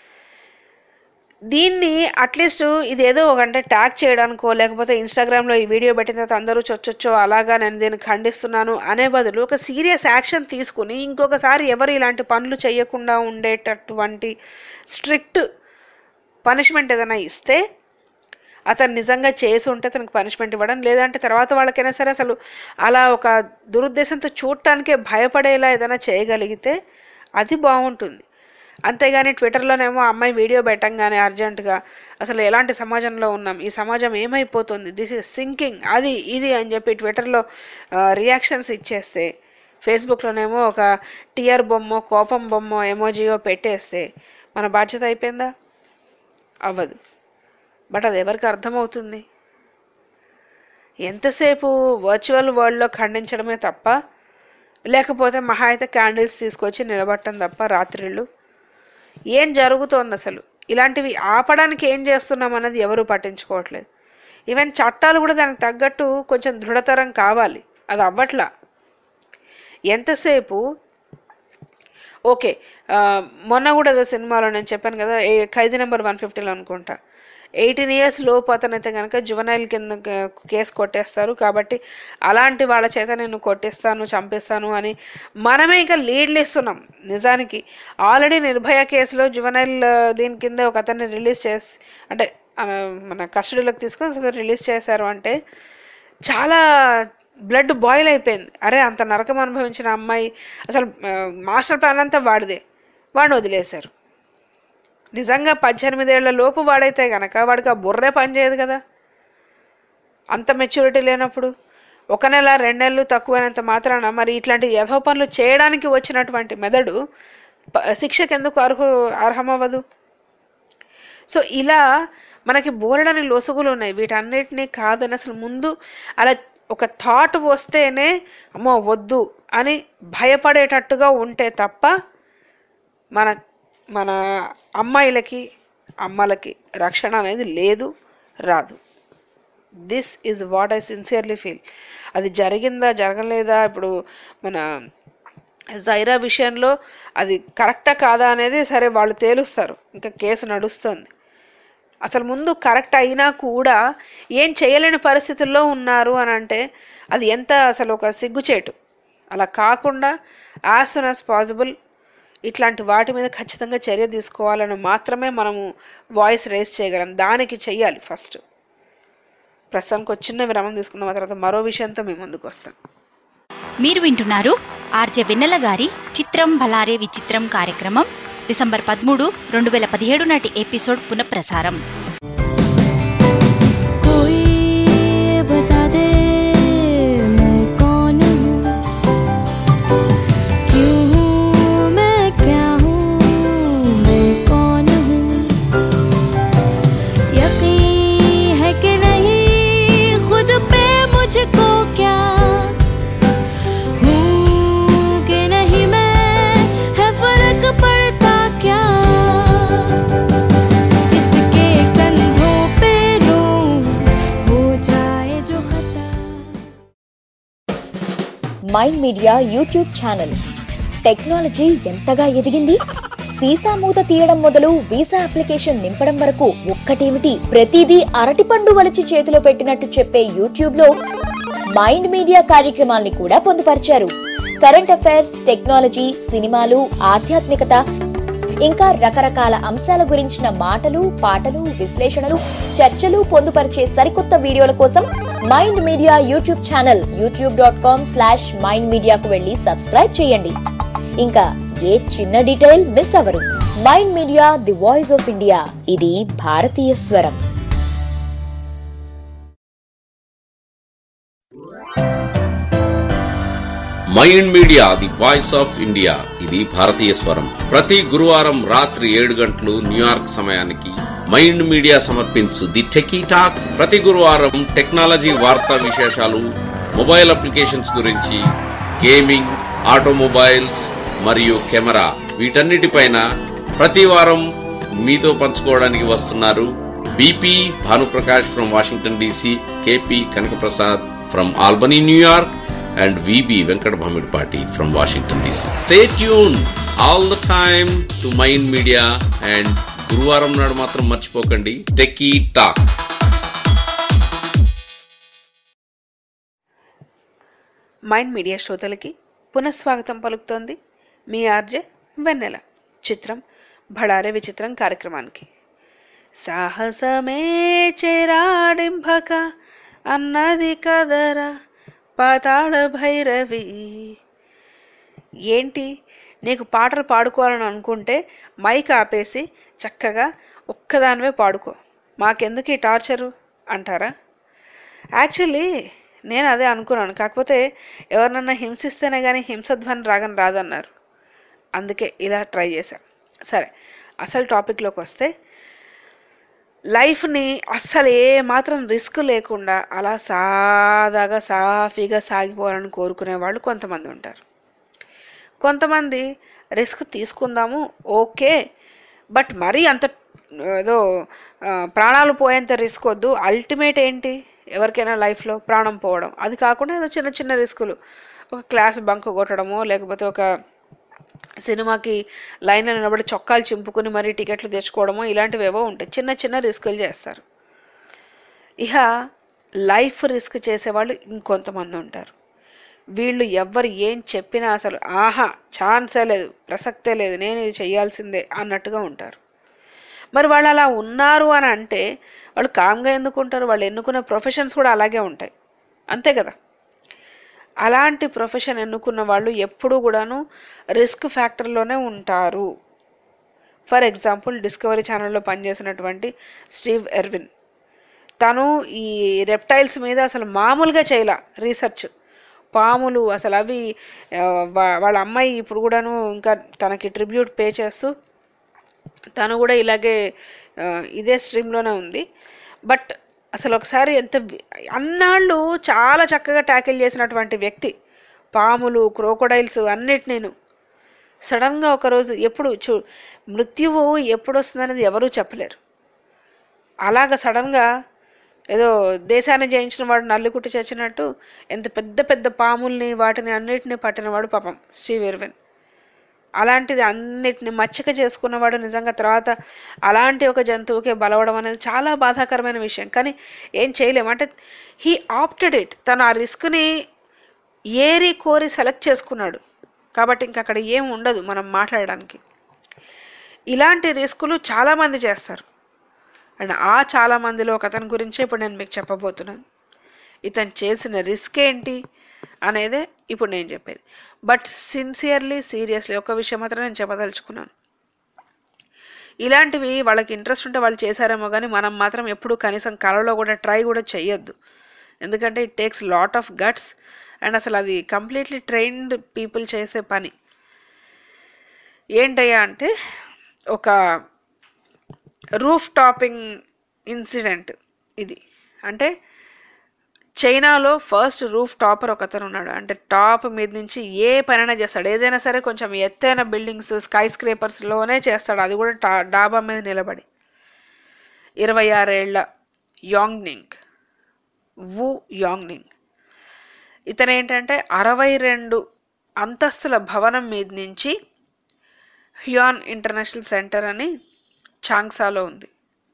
దీన్ని అట్లీస్ట్ ఇదేదో ఒక అంటే ట్యాగ్ చేయడానికో లేకపోతే ఇన్స్టాగ్రామ్లో ఈ వీడియో పెట్టిన తర్వాత అందరూ చొచ్చొచ్చో అలాగా నేను దీన్ని ఖండిస్తున్నాను అనే బదులు ఒక సీరియస్ యాక్షన్ తీసుకుని ఇంకొకసారి ఎవరు ఇలాంటి పనులు చేయకుండా ఉండేటటువంటి స్ట్రిక్ట్ పనిష్మెంట్ ఏదైనా ఇస్తే అతను నిజంగా చేసి ఉంటే తనకు పనిష్మెంట్ ఇవ్వడం లేదంటే తర్వాత వాళ్ళకైనా సరే అసలు అలా ఒక దురుద్దేశంతో చూడటానికే భయపడేలా ఏదైనా చేయగలిగితే అది బాగుంటుంది అంతేగాని ట్విట్టర్లోనేమో అమ్మాయి వీడియో పెట్టంగానే అర్జెంటుగా అసలు ఎలాంటి సమాజంలో ఉన్నాం ఈ సమాజం ఏమైపోతుంది దిస్ ఇస్ సింకింగ్ అది ఇది అని చెప్పి ట్విట్టర్లో రియాక్షన్స్ ఇచ్చేస్తే ఫేస్బుక్లోనేమో ఒక టియర్ బొమ్మో కోపం బొమ్మో ఎమోజియో పెట్టేస్తే మన బాధ్యత అయిపోయిందా అవ్వదు బట్ అది ఎవరికి అర్థమవుతుంది ఎంతసేపు వర్చువల్ వరల్డ్లో ఖండించడమే తప్ప లేకపోతే మహా అయితే క్యాండిల్స్ తీసుకొచ్చి నిలబట్టడం తప్ప రాత్రిళ్ళు ఏం జరుగుతోంది అసలు ఇలాంటివి ఆపడానికి ఏం చేస్తున్నాం అన్నది ఎవరు పట్టించుకోవట్లేదు ఈవెన్ చట్టాలు కూడా దానికి తగ్గట్టు కొంచెం దృఢతరం కావాలి అది అవ్వట్లా ఎంతసేపు ఓకే ఆ, మొన్న కూడా ఏదో సినిమాలో నేను చెప్పాను కదా ఏ ఖైదీ నెంబర్ వన్ ఫిఫ్టీలో అనుకుంటా ఎయిటీన్ ఇయర్స్ లోపు అతనైతే కనుక జువనైల్ కింద క- కేసు కొట్టేస్తారు కాబట్టి అలాంటి వాళ్ళ చేత నేను కొట్టిస్తాను చంపిస్తాను అని మనమే ఇంకా లీడ్లు ఇస్తున్నాం నిజానికి ఆల్రెడీ నిర్భయ కేసులో జువనైల్ ఆ, దీని కింద ఒక అతన్ని రిలీజ్ చేసి అంటే ఆ, మన కస్టడీలోకి తీసుకొని రిలీజ్ చేశారు అంటే చాలా బ్లడ్ బాయిల్ అయిపోయింది అరే అంత నరకం అనుభవించిన అమ్మాయి అసలు ఆ, మాస్టర్ ప్లాన్ అంతా వాడిదే వాడిని వదిలేశారు నిజంగా పద్దెనిమిదేళ్ల లోపు వాడైతే గనక వాడికి ఆ బుర్రే పనిచేయదు కదా అంత మెచ్యూరిటీ లేనప్పుడు ఒక నెల రెండు నెలలు తక్కువైనంత మాత్రాన మరి ఇట్లాంటి యథో పనులు చేయడానికి వచ్చినటువంటి మెదడు ప- శిక్షకు ఎందుకు అర్హు అర్హమవ్వదు సో ఇలా మనకి బోరడని లొసుగులు ఉన్నాయి వీటన్నిటినీ కాదని అసలు ముందు అలా ఒక థాట్ వస్తేనే అమ్మో వద్దు అని భయపడేటట్టుగా ఉంటే తప్ప మన మన అమ్మాయిలకి అమ్మలకి రక్షణ అనేది లేదు రాదు this is what I sincerely feel అది జరిగిందా జరగలేదా ఇప్పుడు మన జైరా విషయంలో అది కరెక్టా కాదా అనేది సరే వాళ్ళు తేలుస్తారు ఇంకా కేసు నడుస్తుంది అసలు ముందు కరెక్ట్ అయినా కూడా ఏం చేయలేని పరిస్థితుల్లో ఉన్నారు అని అంటే అది ఎంత అసలు ఒక సిగ్గుచేటు అలా కాకుండా యాజ్ సూన్ యాజ్ పాసిబుల్ ఇట్లాంటి వాటి మీద ఖచ్చితంగా చర్య తీసుకోవాలని మాత్రమే మనము వాయిస్ రేస్ చేయగలం దానికి చెయ్యాలి ఫస్ట్ ప్రస్తుతానికి ఒక చిన్న విరామం తీసుకుందాం ఆ తర్వాత మరో విషయంతో మీ ముందుకు వస్తాం మీరు వింటున్నారు ఆర్జే వెన్నెల గారి చిత్రం భలారే విచిత్రం కార్యక్రమం డిసెంబర్ పదమూడు రెండు వేల పదిహేడు నాటి ఎపిసోడ్ పునఃప్రసారం कोई बता दे मैं कौन हूँ क्यों हूँ मैं क्या हूँ मैं कौन हूँ यकीन है कि नहीं खुद पे मुझको क्या हूँ कि नहीं मैं है फर्क पड़ता क्या किसके कंधों पे रो हो जाए जो खता mind media YouTube channel technology ఎంతగా ఎదిగింది సీసా మూత తీయడం మొదలు వీసా అప్లికేషన్ నింపడం వరకు ఒక్కటేమిటి ప్రతిదీ అరటిపండు వలిచి చేతిలో పెట్టినట్టు చెప్పే యూట్యూబ్ లో మైండ్ మీడియా కార్యక్రమాల్ని కూడా పొందుపరిచారు కరెంట్ అఫైర్స్ టెక్నాలజీ సినిమాలు ఆధ్యాత్మికత ఇంకా రకరకాల అంశాల గురించిన మాటలు పాటలు విశ్లేషణలు చర్చలు పొందుపరిచే సరికొత్త వీడియోల కోసం mind media YouTube channel YouTube dot com slash mind మీడియాకు వెళ్ళి సబ్స్క్రైబ్ చేయండి ఇంకా ఏ చిన్న డీటెయిల్ మిస్ అవ్వరు mind media the voice of India ఇది భారతీయ స్వరం mind media the voice of India ఇది భారతీయ స్వరం ప్రతి గురువారం రాత్రి ఏడు గంటలు న్యూయార్క్ సమయానికి మైండ్ మీడియా సమర్పించు ది టెకీ టాక్ ప్రతి గురువారం టెక్నాలజీ వార్తా విశేషాలు మొబైల్ అప్లికేషన్స్ గురించి గేమింగ్ ఆటోమొబైల్స్ మరియు కెమెరా వీటన్నిటిపైన ప్రతి వారం మీతో పంచుకోవడానికి వస్తున్నారు BP Bhanuprakash from Washington DC KP Kanakaprasad from Albany, New York, and VB Venkat Bhamidpati from Washington DC. Stay tuned all the time to Mind Media and గురువారం నాడు మాత్రం మర్చిపోకండి టెకీ టాక్ మైండ్ మీడియా శ్రోతలకి పునఃస్వాగతం పలుకుతోంది మీ ఆర్జే వెన్నెల చిత్రం భడారే విచిత్రం కార్యక్రమానికి సాహసమే చెరాడింభక అన్నది కదరా పాతాళ భైరవి ఏంటి నీకు పాటలు పాడుకోవాలని అనుకుంటే మైక్ ఆపేసి చక్కగా ఒక్కదానివే పాడుకో మాకెందుకు ఈ టార్చరు అంటారా యాక్చువల్లీ నేను అదే అనుకున్నాను కాకపోతే ఎవరినన్నా హింసిస్తేనే కానీ హింసధ్వని రాగని రాదన్నారు అందుకే ఇలా ట్రై చేశాను సరే అసలు టాపిక్లోకి వస్తే లైఫ్ని అస్సలు ఏ మాత్రం రిస్క్ లేకుండా అలా సాదాగా సాఫీగా సాగిపోవాలని కోరుకునే వాళ్ళు కొంతమంది ఉంటారు కొంతమంది రిస్క్ తీసుకుందాము ఓకే బట్ మరీ అంత ఏదో ఆ, ప్రాణాలు పోయేంత రిస్క్ వద్దు అల్టిమేట్ ఏంటి ఎవరికైనా లైఫ్లో ప్రాణం పోవడం అది కాకుండా ఏదో చిన్న చిన్న రిస్కులు ఒక క్లాస్ బంక్ కొట్టడమో లేకపోతే ఒక సినిమాకి లైన్లో నిలబడి చొక్కాలు చింపుకుని మరీ టికెట్లు తెచ్చుకోవడమో ఇలాంటివి ఏవో ఉంటాయి చిన్న చిన్న రిస్కులు చేస్తారు ఇక లైఫ్ రిస్క్ చేసేవాళ్ళు ఇంకొంతమంది ఉంటారు వీళ్ళు ఎవ్వరు ఏం చెప్పినా అసలు ఆహా ఛాన్సే లేదు ప్రసక్తే లేదు నేను ఇది చేయాల్సిందే అన్నట్టుగా ఉంటారు మరి వాళ్ళు అలా ఉన్నారు అని అంటే వాళ్ళు కామ్గా ఎందుకు ఉంటారు వాళ్ళు ఎన్నుకునే ప్రొఫెషన్స్ కూడా అలాగే ఉంటాయి అంతే కదా అలాంటి ప్రొఫెషన్ ఎన్నుకున్న వాళ్ళు ఎప్పుడూ కూడాను రిస్క్ ఫ్యాక్టర్లోనే ఉంటారు ఫర్ ఎగ్జాంపుల్ డిస్కవరీ ఛానల్లో పనిచేసినటువంటి స్టీవ్ ఎర్విన్ తను ఈ రెప్టైల్స్ మీద అసలు మామూలుగా చేయల రీసెర్చ్ పాములు అసలు అవి ఆ, వా- వాళ్ళ అమ్మాయి ఇప్పుడు కూడాను ఇంకా తనకి ట్రిబ్యూట్ పే చేస్తూ తను కూడా ఇలాగే ఆ, ఇదే స్ట్రీమ్లోనే ఉంది బట్ అసలు ఒకసారి ఎంత వి- అన్నాళ్ళు చాలా చక్కగా ట్యాకిల్ చేసినటువంటి వ్యక్తి పాములు క్రోకోడైల్స్ అన్నిటినేను సడన్గా ఒకరోజు ఎప్పుడు చూ మృత్యువు ఎప్పుడు వస్తుందనేది ఎవరూ చెప్పలేరు అలాగ సడన్గా ఏదో దేశాన్ని జయించిన వాడు నల్లికుట్టి చచ్చినట్టు ఎంత పెద్ద పెద్ద పాముల్ని వాటిని అన్నిటిని పట్టినవాడు పాపం స్టీవ్ ఇర్విన్ అలాంటిది అన్నిటిని మచ్చిక చేసుకున్నవాడు నిజంగా తర్వాత అలాంటి ఒక జంతువుకే బలవడం అనేది చాలా బాధాకరమైన విషయం కానీ ఏం చేయలేం అంటే హీ ఆప్టెడ్ ఇట్ తను ఆ రిస్క్ని ఏరి కోరి సెలెక్ట్ చేసుకున్నాడు కాబట్టి ఇంక అక్కడ ఏం ఉండదు మనం మాట్లాడడానికి ఇలాంటి రిస్కులు చాలామంది చేస్తారు అండ్ ఆ చాలామందిలో ఒక అతని గురించే ఇప్పుడు నేను మీకు చెప్పబోతున్నాను ఇతను చేసిన రిస్క్ ఏంటి అనేదే ఇప్పుడు నేను చెప్పేది బట్ సిన్సియర్లీ సీరియస్లీ ఒక విషయం మాత్రం నేను చెప్పదలుచుకున్నాను ఇలాంటివి వాళ్ళకి ఇంట్రెస్ట్ ఉంటే వాళ్ళు చేశారేమో కానీ మనం మాత్రం ఎప్పుడు కనీసం కళలో కూడా ట్రై కూడా చెయ్యొద్దు ఎందుకంటే it takes lot of guts and అసలు అది కంప్లీట్లీ ట్రైన్డ్ పీపుల్ చేసే పని ఏంటయ్యా అంటే ఒక రూఫ్ టాపింగ్ ఇన్సిడెంట్ ఇది అంటే చైనాలో ఫస్ట్ రూఫ్ టాపర్ ఒకతను ఉన్నాడు అంటే టాప్ మీద నుంచి ఏ పనైనా చేస్తాడు ఏదైనా సరే కొంచెం ఎత్తైన బిల్డింగ్స్ స్కై స్క్రేపర్స్లోనే చేస్తాడు అది కూడా టా డాబా మీద నిలబడి ఇరవై ఆరేళ్ల యాంగ్నింగ్ వు యాంగ్నింగ్ ఇతను ఏంటంటే అరవై రెండు అంతస్తుల భవనం మీద నుంచి హ్యాన్ ఇంటర్నేషనల్ సెంటర్ అని చాంగ్సాలో ఉంది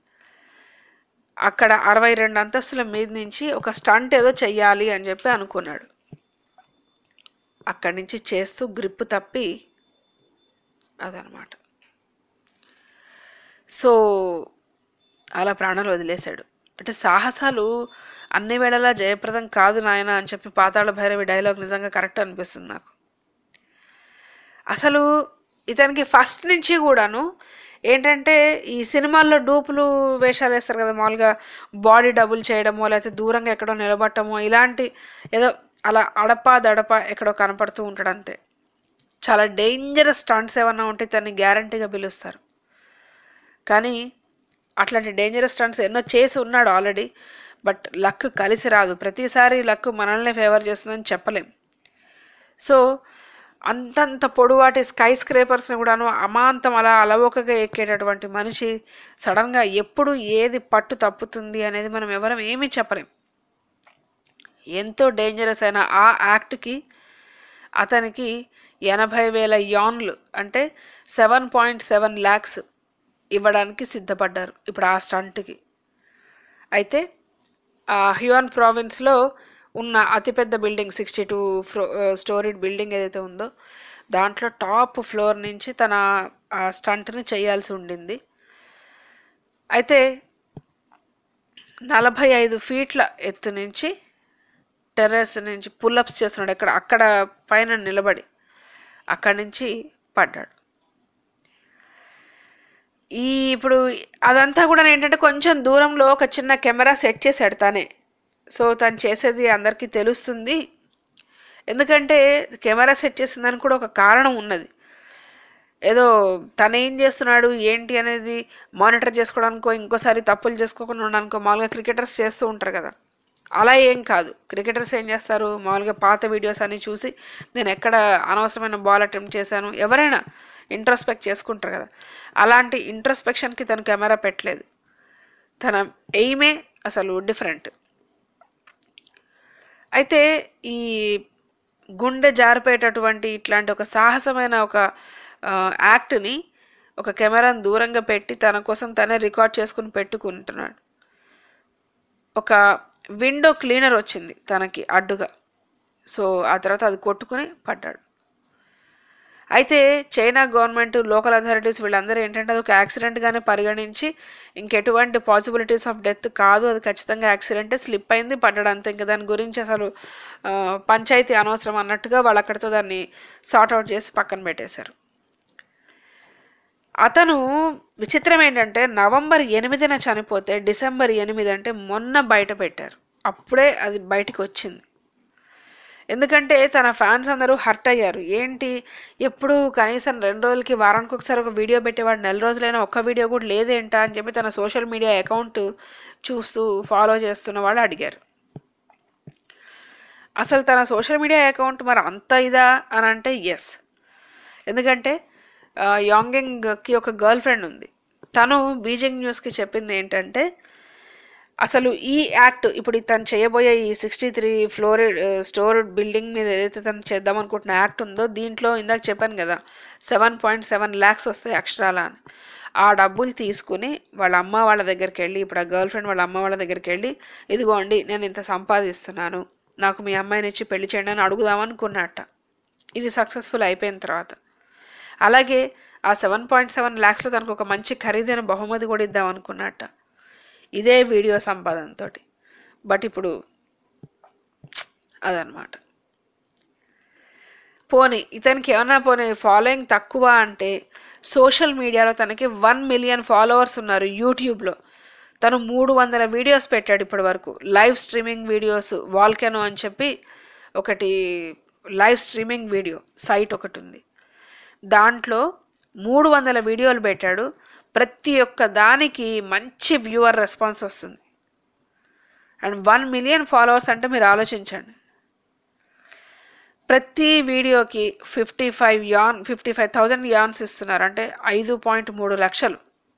అక్కడ అరవై రెండు అంతస్తుల మీద నుంచి ఒక స్టంట్ ఏదో చెయ్యాలి అని చెప్పి అనుకున్నాడు అక్కడి నుంచి చేస్తూ గ్రిప్ తప్పి అదనమాట సో అలా ప్రాణాలు వదిలేశాడు అంటే సాహసాలు అన్ని వేళలా జయప్రదం కాదు నాయన అని చెప్పి పాతాళ భైరవి డైలాగ్ నిజంగా కరెక్ట్ అనిపిస్తుంది నాకు అసలు ఇతనికి ఫస్ట్ నుంచి కూడాను ఏంటంటే ఈ సినిమాల్లో డూపులు వేషాలు వేస్తారు కదా మామూలుగా బాడీ డబుల్ చేయడమో లేకపోతే దూరంగా ఎక్కడో నిలబట్టమో ఇలాంటి ఏదో అలా అడపా దడప ఎక్కడో కనపడుతూ ఉంటాడు అంతే చాలా డేంజరస్ స్టంట్స్ ఏమన్నా ఉంటే తన్ని గ్యారంటీగా పిలుస్తారు కానీ అట్లాంటి డేంజరస్ స్టంట్స్ ఎన్నో చేసి ఉన్నాడు ఆల్రెడీ బట్ లక్ కలిసి రాదు ప్రతిసారి లక్ మనల్ని ఫేవర్ చేస్తుందని చెప్పలేం సో అంతంత పొడువాటి స్కై స్క్రేపర్స్ని కూడాను అమాంతం అలా అలవోకగా ఎక్కేటటువంటి మనిషి సడన్గా ఎప్పుడు ఏది పట్టు తప్పుతుంది అనేది మనం ఎవరం ఏమీ చెప్పలేం ఎంతో డేంజరస్ అయిన ఆ యాక్ట్కి అతనికి ఎనభై వేల యాన్లు అంటే సెవెన్ పాయింట్ సెవెన్ ల్యాక్స్ ఇవ్వడానికి సిద్ధపడ్డారు ఇప్పుడు ఆ స్టంట్కి అయితే ఆ హ్యూయాన్ ప్రావిన్స్లో ఉన్న అతిపెద్ద building sixty two floor storeyed building ఏదైతే ఉందో దాంట్లో టాప్ ఫ్లోర్ నుంచి తన ఆ స్టంట్ని చేయాల్సి ఉండింది అయితే నలభై ఐదు ఫీట్ల ఎత్తు నుంచి టెర్రస్ నుంచి పుల్అప్స్ చేస్తున్నాడు ఇక్కడ అక్కడ పైన నిలబడి అక్కడి నుంచి పడ్డాడు ఈ ఇప్పుడు అదంతా కూడా ఏంటంటే కొంచెం దూరంలో ఒక చిన్న కెమెరా సెట్ చేశాడు తనే సో తను చేసేది అందరికీ తెలుస్తుంది ఎందుకంటే కెమెరా సెట్ చేసిందని కూడా ఒక కారణం ఉన్నది ఏదో తను ఏం చేస్తున్నాడు ఏంటి అనేది మానిటర్ చేసుకోవడానికో ఇంకోసారి తప్పులు చేసుకోకుండా ఉండడానికో మామూలుగా క్రికెటర్స్ చేస్తూ ఉంటారు కదా అలా ఏం కాదు క్రికెటర్స్ ఏం చేస్తారు మామూలుగా పాత వీడియోస్ అన్ని చూసి నేను ఎక్కడ అనవసరమైన బాల్ అటెంప్ట్ చేశాను ఎవరైనా ఇంట్రోస్పెక్ట్ చేసుకుంటారు కదా అలాంటి ఇంట్రోస్పెక్షన్కి తను కెమెరా పెట్టలేదు తన ఎయిమే అసలు డిఫరెంట్ అయితే ఈ గుండె జారిపోయేటటువంటి ఇట్లాంటి ఒక సాహసమైన ఒక ఆ, యాక్ట్ని ఒక కెమెరాను దూరంగా పెట్టి తన కోసం తనే రికార్డ్ చేసుకుని పెట్టుకుంటున్నాడు ఒక విండో క్లీనర్ వచ్చింది తనకి అడ్డుగా సో ఆ తర్వాత అది కొట్టుకుని పడ్డాడు అయితే చైనా గవర్నమెంట్ లోకల్ అథారిటీస్ వీళ్ళందరూ ఏంటంటే అది ఒక యాక్సిడెంట్గానే పరిగణించి ఇంకెటువంటి పాసిబిలిటీస్ ఆఫ్ డెత్ కాదు అది ఖచ్చితంగా యాక్సిడెంటే స్లిప్ అయింది పడ్డాడు అంతే ఇంకా దాని గురించి అసలు ఆ, పంచాయతీ అనవసరం అన్నట్టుగా వాళ్ళు అక్కడితో దాన్ని సార్ట్ అవుట్ చేసి పక్కన పెట్టేశారు అతను విచిత్రం ఏంటంటే నవంబర్ ఎనిమిదిన చనిపోతే డిసెంబర్ ఎనిమిది అంటే మొన్న బయట పెట్టారు అప్పుడే అది బయటికి వచ్చింది ఎందుకంటే తన ఫ్యాన్స్ అందరూ హర్ట్ అయ్యారు ఏంటి ఎప్పుడు కనీసం రెండు రోజులకి వారానికి ఒకసారి ఒక వీడియో పెట్టేవాడు నెల రోజులైనా ఒక్క వీడియో కూడా లేదేంటా అని చెప్పి తన సోషల్ మీడియా అకౌంట్ చూస్తూ ఫాలో చేస్తున్న వాళ్ళు అడిగారు అసలు తన సోషల్ మీడియా అకౌంట్ మరి అంత ఇదా అని అంటే ఎస్ ఎందుకంటే ఆ, యాంగింగ్కి ఒక గర్ల్ ఫ్రెండ్ ఉంది తను బీజింగ్ న్యూస్కి చెప్పింది ఏంటంటే అసలు ఈ యాక్ట్ ఇప్పుడు తను చేయబోయే ఈ sixty three floor storey building మీద ఏదైతే తను చేద్దాం అనుకుంటున్న యాక్ట్ ఉందో దీంట్లో ఇందాక చెప్పాను కదా సెవెన్ పాయింట్ సెవెన్ ల్యాక్స్ వస్తాయి ఎక్స్ట్రాలా అని ఆ డబ్బులు తీసుకుని వాళ్ళ అమ్మ వాళ్ళ దగ్గరికి వెళ్ళి ఇప్పుడు ఆ గర్ల్ ఫ్రెండ్ వాళ్ళ అమ్మ వాళ్ళ దగ్గరికి వెళ్ళి ఇదిగోండి నేను ఇంత సంపాదిస్తున్నాను నాకు మీ అమ్మాయిని ఇచ్చి పెళ్లి చేయండి అని అడుగుదామనుకున్నట్ట ఇది సక్సెస్ఫుల్ అయిపోయిన తర్వాత అలాగే ఆ సెవెన్ పాయింట్ సెవెన్ ల్యాక్స్లో తనకు ఒక మంచి ఖరీదైన బహుమతి కూడా ఇద్దాం అనుకున్నట్ట ఇదే వీడియో సంపాదనతో బట్ ఇప్పుడు అదనమాట పోనీ ఇతనికి ఏమన్నా పోనీ ఫాలోయింగ్ తక్కువ అంటే సోషల్ మీడియాలో తనకి వన్ మిలియన్ ఫాలోవర్స్ ఉన్నారు యూట్యూబ్లో తను మూడు వందల వీడియోస్ పెట్టాడు ఇప్పటి వరకు లైవ్ స్ట్రీమింగ్ వీడియోస్ వాల్కెనో అని చెప్పి ఒకటి లైవ్ స్ట్రీమింగ్ వీడియో సైట్ ఒకటి ఉంది దాంట్లో మూడు వందల వీడియోలు పెట్టాడు ప్రతి ఒక్క దానికి మంచి వ్యూవర్ రెస్పాన్స్ వస్తుంది అండ్ వన్ మిలియన్ ఫాలోవర్స్ అంటే మీరు ఆలోచించండి ప్రతి వీడియోకి ఫిఫ్టీ ఫైవ్ యాన్ ఫిఫ్టీ ఫైవ్ థౌజండ్ యాన్స్ ఇస్తున్నారు అంటే ఐదు పాయింట్ మూడు లక్షలు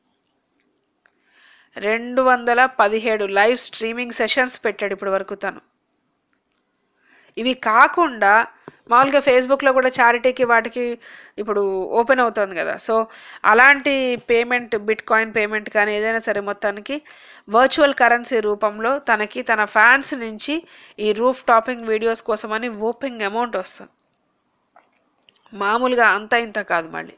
రెండు వందల పదిహేడు లైవ్ స్ట్రీమింగ్ సెషన్స్ పెట్టాడు ఇప్పటి వరకు తను ఇవి కాకుండా మామూలుగా ఫేస్బుక్లో కూడా చారిటీకి వాటికి ఇప్పుడు ఓపెన్ అవుతుంది కదా సో అలాంటి పేమెంట్ బిట్ కాయిన్ పేమెంట్ కానీ ఏదైనా సరే మొత్తానికి వర్చువల్ కరెన్సీ రూపంలో తనకి తన ఫ్యాన్స్ నుంచి ఈ రూఫ్ టాపింగ్ వీడియోస్ కోసమని ఓపింగ్ అమౌంట్ వస్తుంది మామూలుగా అంత ఇంత కాదు మళ్ళీ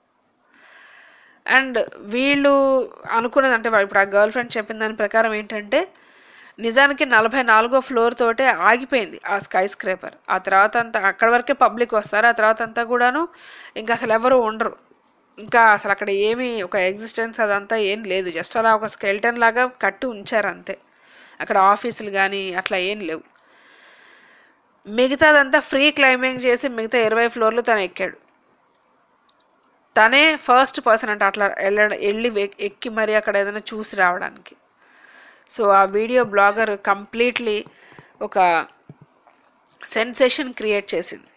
అండ్ వీళ్ళు అనుకున్నది అంటే ఇప్పుడు ఆ గర్ల్ ఫ్రెండ్ చెప్పిన దాని ప్రకారం ఏంటంటే నిజానికి నలభై నాలుగో ఫ్లోర్ తోటే ఆగిపోయింది ఆ స్కై స్క్రేపర్ ఆ తర్వాత అంతా అక్కడి వరకే పబ్లిక్ వస్తారు ఆ తర్వాత అంతా కూడాను ఇంకా అసలు ఎవరు ఉండరు ఇంకా అసలు అక్కడ ఏమీ ఒక ఎగ్జిస్టెన్స్ అదంతా ఏం లేదు జస్ట్ అలా ఒక స్కెల్టన్ లాగా కట్టి ఉంచారు అంతే అక్కడ ఆఫీసులు కానీ అట్లా ఏం లేవు మిగతాదంతా ఫ్రీ క్లైంబింగ్ చేసి మిగతా ఇరవై ఫ్లోర్లు తను ఎక్కాడు తనే ఫస్ట్ పర్సన్ అంటే అట్లా వెళ్ళ వెళ్ళి వె- ఎక్కి మరి అక్కడ ఏదైనా చూసి రావడానికి సో ఆ వీడియో బ్లాగర్ కంప్లీట్లీ ఒక సెన్సేషన్ క్రియేట్ చేసింది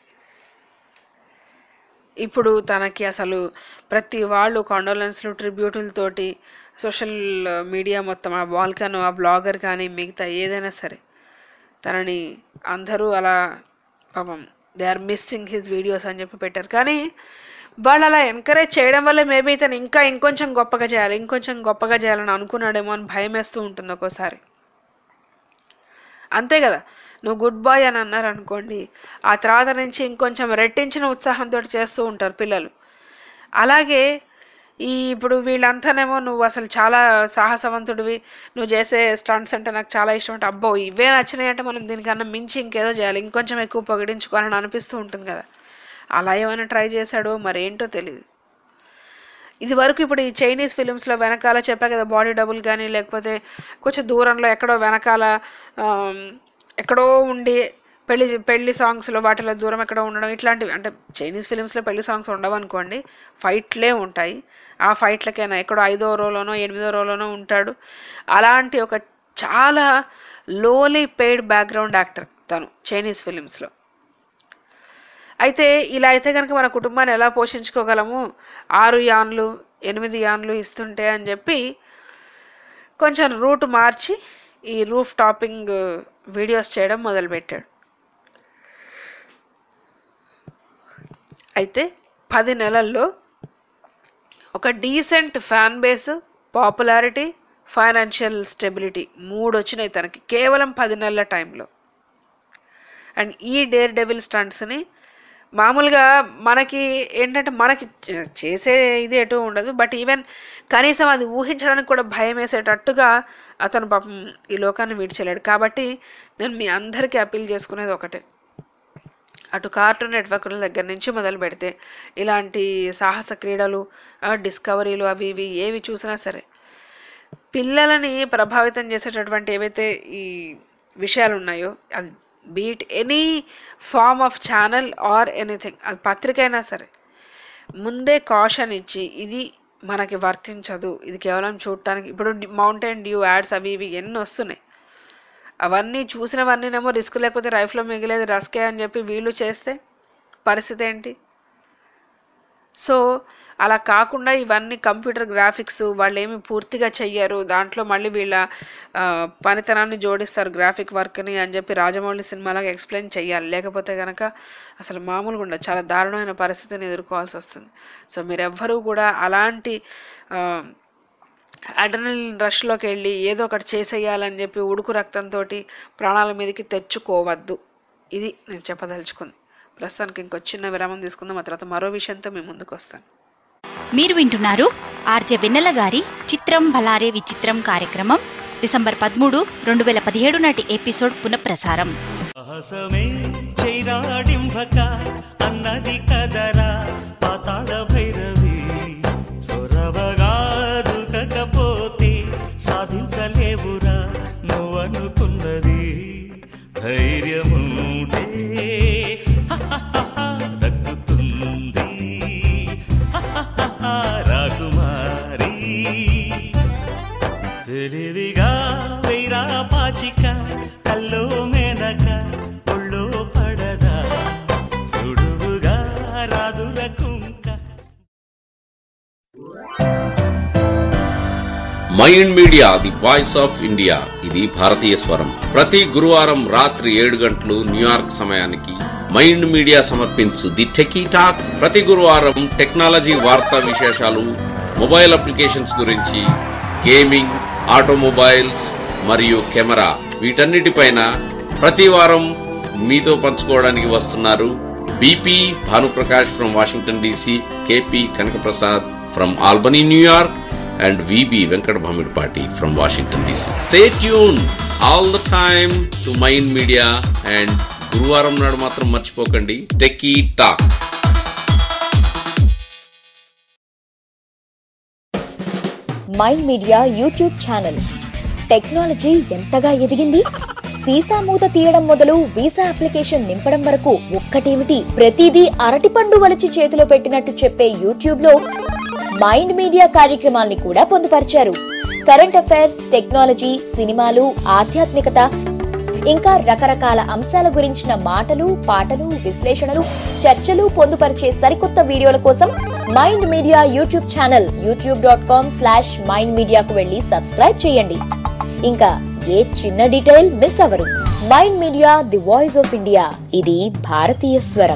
ఇప్పుడు తనకి అసలు ప్రతి వాళ్ళు కాండోలెన్స్లు ట్రిబ్యూటులతోటి సోషల్ మీడియా మొత్తం ఆ వాల్కన్ ఆ బ్లాగర్ కానీ మిగతా ఏదైనా సరే తనని అందరూ అలా పాపం they are missing his videos అని చెప్పి పెట్టారు కానీ వాళ్ళు అలా ఎంకరేజ్ చేయడం వల్ల మేబీ ఇతను ఇంకా ఇంకొంచెం గొప్పగా చేయాలి ఇంకొంచెం గొప్పగా చేయాలని అనుకున్నాడేమో అని భయం వేస్తూ ఉంటుంది ఒక్కోసారి అంతే కదా నువ్వు గుడ్ బాయ్ అని అన్నారు అనుకోండి ఆ తర్వాత నుంచి ఇంకొంచెం రెట్టించిన ఉత్సాహంతో చేస్తూ ఉంటారు పిల్లలు అలాగే ఈ ఇప్పుడు వీళ్ళంతానేమో నువ్వు అసలు చాలా సాహసవంతుడివి నువ్వు చేసే స్టంట్స్ అంటే నాకు చాలా ఇష్టం అంటే అబ్బో ఇవే నచ్చినాయి అంటే మనం దీనికన్నా మించి ఇంకేదో చేయాలి ఇంకొంచెం ఎక్కువ పొగిడించుకోవాలని అనిపిస్తూ ఉంటుంది కదా అలా ఏమైనా ట్రై చేశాడో మరేంటో తెలియదు ఇది వరకు ఇప్పుడు ఈ చైనీస్ ఫిలిమ్స్లో వెనకాల చెప్పా కదా బాడీ డబుల్ కానీ లేకపోతే కొంచెం దూరంలో ఎక్కడో వెనకాల ఆమ్, ఎక్కడో ఉండి పెళ్లి పెళ్లి సాంగ్స్లో వాటిలో దూరం ఎక్కడో ఉండడం ఇట్లాంటివి అంటే చైనీస్ ఫిలిమ్స్లో పెళ్లి సాంగ్స్ ఉండవు అనుకోండి ఫైట్లే ఉంటాయి ఆ ఫైట్లకైనా ఎక్కడో ఐదో రోలోనో ఎనిమిదో రోలోనో ఉంటాడు అలాంటి ఒక చాలా లోలీ పెయిడ్ బ్యాక్గ్రౌండ్ యాక్టర్ తను చైనీస్ ఫిలిమ్స్లో అయితే ఇలా అయితే కనుక మన కుటుంబాన్ని ఎలా పోషించుకోగలము ఆరు యాన్లు ఎనిమిది యాన్లు ఇస్తుంటే అని చెప్పి కొంచెం రూట్ మార్చి ఈ రూఫ్ టాపింగ్ వీడియోస్ చేయడం మొదలుపెట్టాడు అయితే పది నెలల్లో ఒక decent fan base popularity financial stability మూడు వచ్చినాయి తనకి కేవలం పది నెలల టైంలో అండ్ ఈ డేర్ డెవిల్ స్టంట్స్ని మామూలుగా మనకి ఏంటంటే మనకి చే- చేసే ఇది ఎటు ఉండదు బట్ ఈవెన్ కనీసం అది ఊహించడానికి కూడా భయం వేసేటట్టుగా అతను పాపం ఈ లోకాన్ని విడిచలేడు కాబట్టి నేను మీ అందరికీ అప్పీల్ చేసుకునేది ఒకటే అటు కార్టూన్ నెట్వర్క్ల దగ్గర నుంచి మొదలు పెడితే ఇలాంటి సాహస క్రీడలు ఆ, డిస్కవరీలు అవి ఇవి ఏవి చూసినా సరే పిల్లలని ప్రభావితం చేసేటటువంటి ఏవైతే ఈ విషయాలు ఉన్నాయో అది be it any form of channel or anything అది పత్రిక అయినా సరే ముందే కాషన్ ఇచ్చి ఇది మనకి వర్తించదు ఇది కేవలం చూడటానికి ఇప్పుడు మౌంటైన్ డ్యూ యాడ్స్ అవి ఇవి ఎన్ని వస్తున్నాయి అవన్నీ చూసినవన్నీనేమో రిస్క్ లేకపోతే రైఫ్లో మిగిలేదు రస్కే అని చెప్పి వీళ్ళు చేస్తే పరిస్థితి ఏంటి సో అలా కాకుండా ఇవన్నీ కంప్యూటర్ గ్రాఫిక్స్ వాళ్ళు ఏమి పూర్తిగా చెయ్యరు దాంట్లో మళ్ళీ వీళ్ళ ఆ, పనితనాన్ని జోడిస్తారు గ్రాఫిక్ వర్క్ని అని చెప్పి రాజమౌళి సినిమాలాగా ఎక్స్ప్లెయిన్ చేయాలి లేకపోతే కనుక అసలు మామూలుగా ఉండదు చాలా దారుణమైన పరిస్థితిని ఎదుర్కోవాల్సి వస్తుంది సో మీరెవ్వరూ కూడా అలాంటి అడ్రనల్ రష్లోకి వెళ్ళి ఏదో ఒకటి చేసేయాలని చెప్పి ఉడుకు రక్తంతో ప్రాణాల మీదకి తెచ్చుకోవద్దు ఇది నేను చెప్పదలుచుకుంది ప్రస్తుతానికి ఇంకో చిన్న విరామం తీసుకుందాం ఆ తర్వాత మరో విషయంతో మేము ముందుకు వస్తాను మీరు వింటున్నారు ఆర్జే వెన్నెల గారి చిత్రం భలారే విచిత్రం కార్యక్రమం డిసెంబర్ పదమూడు రెండు వేల పదిహేడు నాటి ఎపిసోడ్ పునఃప్రసారం సాహసమే చైరాడింభక అన్నది కదరా పాతాళ భైరవి సొరవగాదు కకపోతే సాధించలేవురా నువ్వనుకున్నది ధైర్యముంటే దక్కుతుంది రాకుమారి తెలివిగా వైరా పాచిక కల్లో మేనక ఒళ్ళో పడదా సుడువుగా రాదుల కుంక Mind media the voice of India ఇది భారతీయ స్వరం ప్రతి గురువారం రాత్రి ఏడు గంటలు న్యూయార్క్ సమయానికి మైండ్ మీడియా సమర్పించు ది టెకీ టాక్ ప్రతి గురువారం టెక్నాలజీ వార్తా విశేషాలు మొబైల్ అప్లికేషన్స్ గురించి గేమింగ్ ఆటోమొబైల్స్ మరియు కెమెరా వీటన్నిటిపైన ప్రతి వారం మీతో పంచుకోవడానికి వస్తున్నారు BP Bhanuprakash from Washington DC KP Kanakaprasad from Albany New York and VB Venkat Bhamidpati from Washington DC. Stay tuned all the time to Mind Media and గురువారం నాడు మాత్రం మర్చిపోకండి techie talk Mind media YouTube channel technology ఎంతగా ఎదిగింది సీసా మూత తీయడం మొదలు వీసా అప్లికేషన్ నింపడం వరకు ఒక్కటేమిటి ప్రతిదీ అరటిపండు వలిచి చేతిలో పెట్టినట్టు చెప్పే యూట్యూబ్ లో మైండ్ మీడియా కార్యక్రమాల్ని కూడా పొందుపరిచారు కరెంట్ అఫైర్స్ టెక్నాలజీ సినిమాలు ఆధ్యాత్మికత ఇంకా రకరకాల అంశాల గురించిన మాటలు పాటలు విశ్లేషణలు చర్చలు పొందుపరిచే సరికొత్త వీడియోల కోసం mind media YouTube channel YouTube dot com slash mind మీడియాకు వెళ్ళి సబ్స్క్రైబ్ చేయండి ఇంకా ఏ చిన్న డీటెయిల్ మిస్ అవ్వరు mind media the voice of India ఇది భారతీయ స్వరం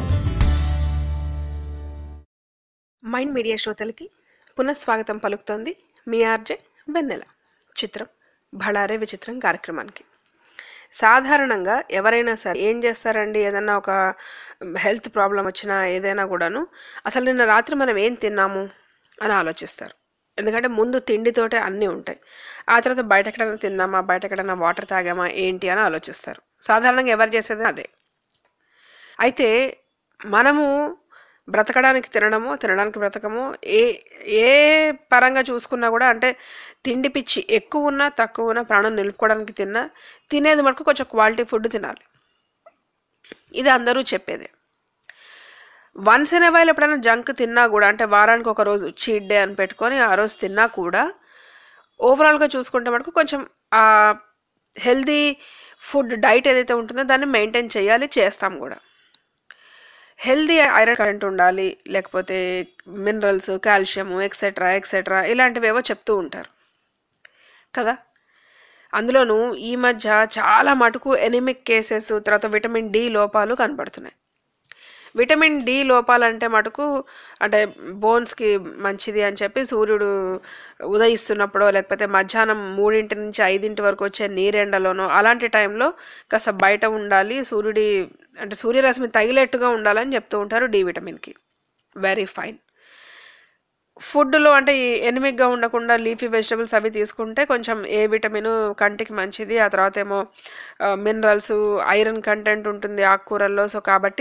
మైండ్ మీడియా శ్రోతలకి పునఃస్వాగతం పలుకుతోంది మీ ఆర్జే వెన్నెల చిత్రం భళారే విచిత్రం కార్యక్రమానికి సాధారణంగా ఎవరైనా సరే ఏం చేస్తారండి ఏదైనా ఒక హెల్త్ ప్రాబ్లం వచ్చినా ఏదైనా కూడాను అసలు నిన్న రాత్రి మనం ఏం తిన్నాము అని ఆలోచిస్తారు ఎందుకంటే ముందు తిండితోటే అన్నీ ఉంటాయి ఆ తర్వాత బయట ఎక్కడైనా తిన్నామా బయట ఎక్కడైనా వాటర్ తాగామా ఏంటి అని ఆలోచిస్తారు సాధారణంగా ఎవరు చేసేది అదే అయితే మనము బ్రతకడానికి తినడము తినడానికి బ్రతకము ఏ ఏ పరంగా చూసుకున్నా కూడా అంటే తిండి పిచ్చి ఎక్కువ ఉన్నా తక్కువ ఉన్నా ప్రాణం నిలుపుకోవడానికి తిన్నా తినేది మటుకు కొంచెం క్వాలిటీ ఫుడ్ తినాలి ఇది అందరూ చెప్పేదే వన్స్ ఇన్ వైల్ ఎప్పుడైనా జంక్ తిన్నా కూడా అంటే వారానికి ఒక రోజు చీట్ డే అని పెట్టుకొని ఆ రోజు తిన్నా కూడా ఓవరాల్గా చూసుకుంటే మటుకు కొంచెం ఆ హెల్దీ ఫుడ్ డైట్ ఏదైతే ఉంటుందో దాన్ని మెయింటైన్ చేయాలి చేస్తాం కూడా హెల్దీ ఐరన్ కరెంట్ ఉండాలి లేకపోతే మినరల్స్ కాల్షియం ఎక్సెట్రా ఎక్సెట్రా ఇలాంటివేవో చెప్తూ ఉంటారు కదా అందులోనూ ఈ మధ్య చాలా మటుకు ఎనిమిక్ కేసెస్ తర్వాత విటమిన్ డి లోపాలు కనపడుతున్నాయి విటమిన్ డి లోపాలంటే మటుకు అంటే బోన్స్కి మంచిది అని చెప్పి సూర్యుడు ఉదయిస్తున్నప్పుడో లేకపోతే మధ్యాహ్నం మూడింటి నుంచి ఐదింటి వరకు వచ్చే నీరెండలోనో అలాంటి టైంలో కాస్త బయట ఉండాలి సూర్యుడి అంటే సూర్యరశ్మి తగిలేట్టుగా ఉండాలని చెప్తూ ఉంటారు డి విటమిన్కి వెరీ ఫైన్ ఫుడ్లో అంటే ఈ ఎనిమిగ్గా ఉండకుండా లీఫీ వెజిటబుల్స్ అవి తీసుకుంటే కొంచెం ఏ విటమిన్ కంటికి మంచిది ఆ తర్వాత ఏమో మినరల్స్ ఐరన్ కంటెంట్ ఉంటుంది ఆకుకూరల్లో సో కాబట్టి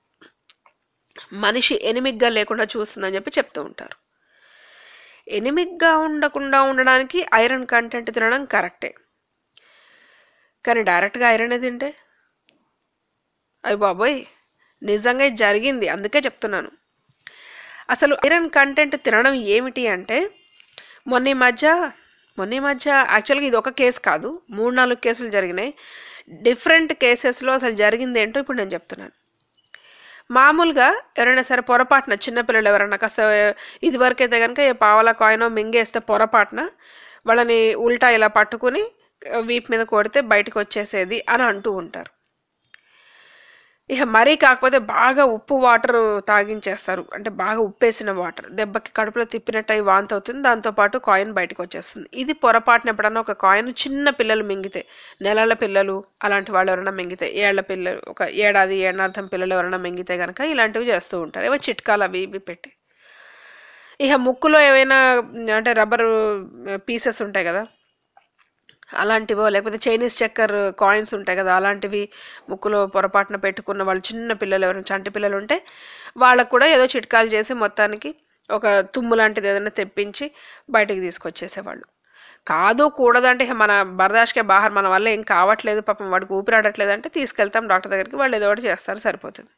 మనిషి ఎనిమిగ్గా లేకుండా చూస్తుందని చెప్పి చెప్తూ ఉంటారు ఎనిమిగ్గా ఉండకుండా ఉండడానికి ఐరన్ కంటెంట్ తినడం కరెక్టే కానీ డైరెక్ట్గా ఐరన్ తింటే అయ్యి బాబోయ్ నిజంగా ఇది జరిగింది అందుకే చెప్తున్నాను అసలు ఐరన్ కంటెంట్ తినడం ఏమిటి అంటే మొన్న ఈ మధ్య మొన్న ఈ మధ్య యాక్చువల్గా ఇది ఒక కేసు కాదు మూడు నాలుగు కేసులు జరిగినాయి డిఫరెంట్ కేసెస్లో అసలు జరిగింది ఏంటో ఇప్పుడు నేను చెప్తున్నాను మామూలుగా ఎవరైనా సరే పొరపాటున చిన్నపిల్లలు ఎవరైనా కాస్త ఇదివరకైతే కనుక ఏ పావలా కాయినో మింగేస్తే పొరపాటున వాళ్ళని ఉల్టా ఇలా పట్టుకుని వీపు మీద కొడితే బయటకు వచ్చేసేది అని అంటూ ఉంటారు ఇక మరీ కాకపోతే బాగా ఉప్పు వాటర్ తాగించేస్తారు అంటే బాగా ఉప్పేసిన వాటర్ దెబ్బకి కడుపులో తిప్పినట్టు అయి వాంతి అవుతుంది దాంతోపాటు కాయిన్ బయటకు వచ్చేస్తుంది ఇది పొరపాటున ఎప్పుడన్నా ఒక కాయిన్ చిన్న పిల్లలు మింగితే నెలల పిల్లలు అలాంటి వాళ్ళు ఎవరైనా మింగితే ఏళ్ల పిల్లలు ఒక ఏడాది ఏడార్థం పిల్లలు ఎవరైనా మింగితే కనుక ఇలాంటివి చేస్తూ ఉంటారు ఏవో చిట్కాలు అవి ఇవి పెట్టి ఇక ముక్కులో ఏవైనా అంటే రబ్బర్ పీసెస్ ఉంటాయి కదా అలాంటివో లేకపోతే చైనీస్ చక్కర్ కాయిన్స్ ఉంటాయి కదా అలాంటివి ముక్కులో పొరపాటున పెట్టుకున్న వాళ్ళు చిన్న పిల్లలు ఎవరైనా చంటి పిల్లలు ఉంటే వాళ్ళకు కూడా ఏదో చిట్కాలు చేసి మొత్తానికి ఒక తుమ్ము లాంటిది ఏదైనా తెప్పించి బయటికి తీసుకొచ్చేసేవాళ్ళు కాదు కూడదు అంటే మన బర్దాష్కే బాహర్ మన వల్ల ఏం కావట్లేదు పాపం వాడికి ఊపిరాడట్లేదు అంటే తీసుకెళ్తాం డాక్టర్ దగ్గరికి వాళ్ళు ఏదో ఒకటి చేస్తారు సరిపోతుంది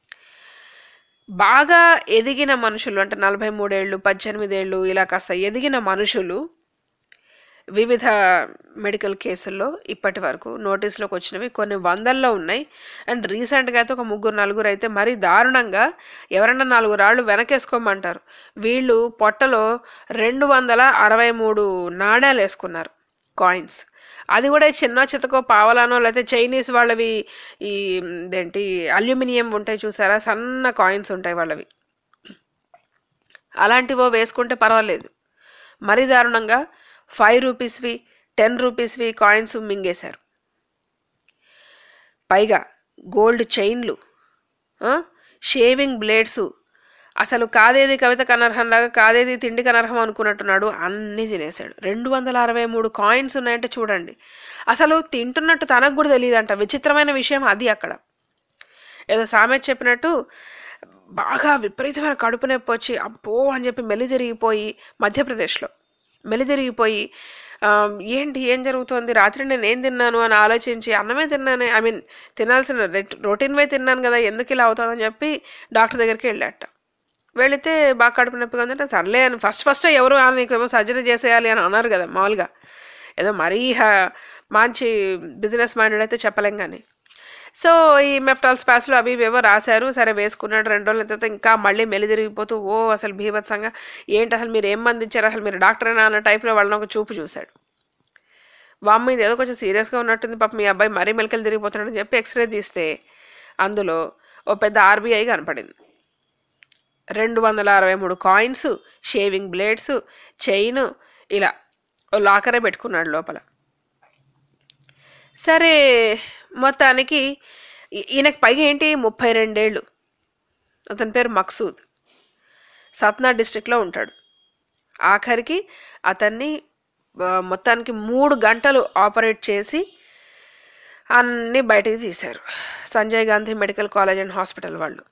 బాగా ఎదిగిన మనుషులు అంటే నలభై మూడేళ్ళు పద్దెనిమిదేళ్ళు ఇలా కాస్త ఎదిగిన మనుషులు వివిధ మెడికల్ కేసుల్లో ఇప్పటి వరకు నోటీసులోకి వచ్చినవి కొన్ని వందల్లో ఉన్నాయి అండ్ రీసెంట్గా అయితే ఒక ముగ్గురు నలుగురు అయితే మరీ దారుణంగా ఎవరన్నా నాలుగు రాళ్ళు వెనకేసుకోమంటారు వీళ్ళు పొట్టలో రెండు వందల అరవై మూడు నాణ్యాలు వేసుకున్నారు కాయిన్స్ అది కూడా చిన్న చితకో పావలానో లేకపోతే చైనీస్ వాళ్ళవి ఈ ఇదేంటి అల్యూమినియం ఉంటాయి చూసారా సన్న కాయిన్స్ ఉంటాయి వాళ్ళవి అలాంటివో వేసుకుంటే పర్వాలేదు మరీ దారుణంగా ఫైవ్ రూపీస్వి టెన్ రూపీస్వి కాయిన్స్ మింగేశారు పైగా గోల్డ్ చైన్లు షేవింగ్ బ్లేడ్స్ అసలు కాదేది కవిత కనర్హంలాగా కాదేది తిండి కనర్హం అనుకున్నట్టున్నాడు అన్నీ తినేశాడు రెండు వందల అరవై మూడు కాయిన్స్ ఉన్నాయంటే చూడండి అసలు తింటున్నట్టు తనకు కూడా తెలియదంట విచిత్రమైన విషయం అది అక్కడ ఏదో సామెత చెప్పినట్టు బాగా విపరీతమైన కడుపు నొప్పి వచ్చి అబ్బో అని చెప్పి మెలితిరిగిపోయి మధ్యప్రదేశ్లో మెలితిరిగిపోయి ఏంటి ఏం జరుగుతోంది రాత్రి నేను ఏం తిన్నాను అని ఆలోచించి అన్నమే తిన్నానే ఐ మీన్ తినాల్సిన రొటీన్ వే తిన్నాను కదా ఎందుకు ఇలా అవుతుందని చెప్పి డాక్టర్ దగ్గరికి వెళ్ళాట వెళితే బాగా కడుపు నొప్పిగా ఉందంటే సర్లే అని ఫస్ట్ ఫస్ట్ ఎవరు నీకేమో సర్జరీ చేసేయాలి అని అన్నారు కదా మామూలుగా ఏదో మరీ మంచి బిజినెస్ మైండెడ్ అయితే చెప్పలేం కానీ సో ఈ మెఫ్టాల్ స్పాస్లో అవి ఇవేవో రాశారు సరే వేసుకున్నాడు రెండు రోజుల తర్వాత ఇంకా మళ్ళీ మెలిదిరిగిపోతూ ఓ అసలు భీభత్సంగా ఏంటి అసలు మీరు ఏం మంది ఇచ్చారు అసలు మీరు డాక్టరేనా అన్న టైప్లో వాళ్ళని ఒక చూపు చూశాడు వామ్మ ఇది ఏదో కొంచెం సీరియస్గా ఉన్నట్టుంది పాప మీ అబ్బాయి మరీ మెలకలు తిరిగిపోతున్నాడని చెప్పి ఎక్స్రే తీస్తే అందులో ఓ పెద్ద ఆర్బీఐ కనపడింది రెండు వందల అరవై మూడు కాయిన్స్ షేవింగ్ బ్లేడ్స్ చైన్ ఇలా ఓ లాకరే పెట్టుకున్నాడు లోపల సరే మొత్తానికి ఈ- ఈయనకి పైగా ఏంటి ముప్పై రెండేళ్ళు అతని పేరు మక్సూద్ సత్నా డిస్ట్రిక్ట్లో ఉంటాడు ఆఖరికి అతన్ని ఆ, మొత్తానికి మూడు గంటలు ఆపరేట్ చేసి అన్నీ బయటికి తీశారు Sanjay Gandhi medical college and hospital వాళ్ళు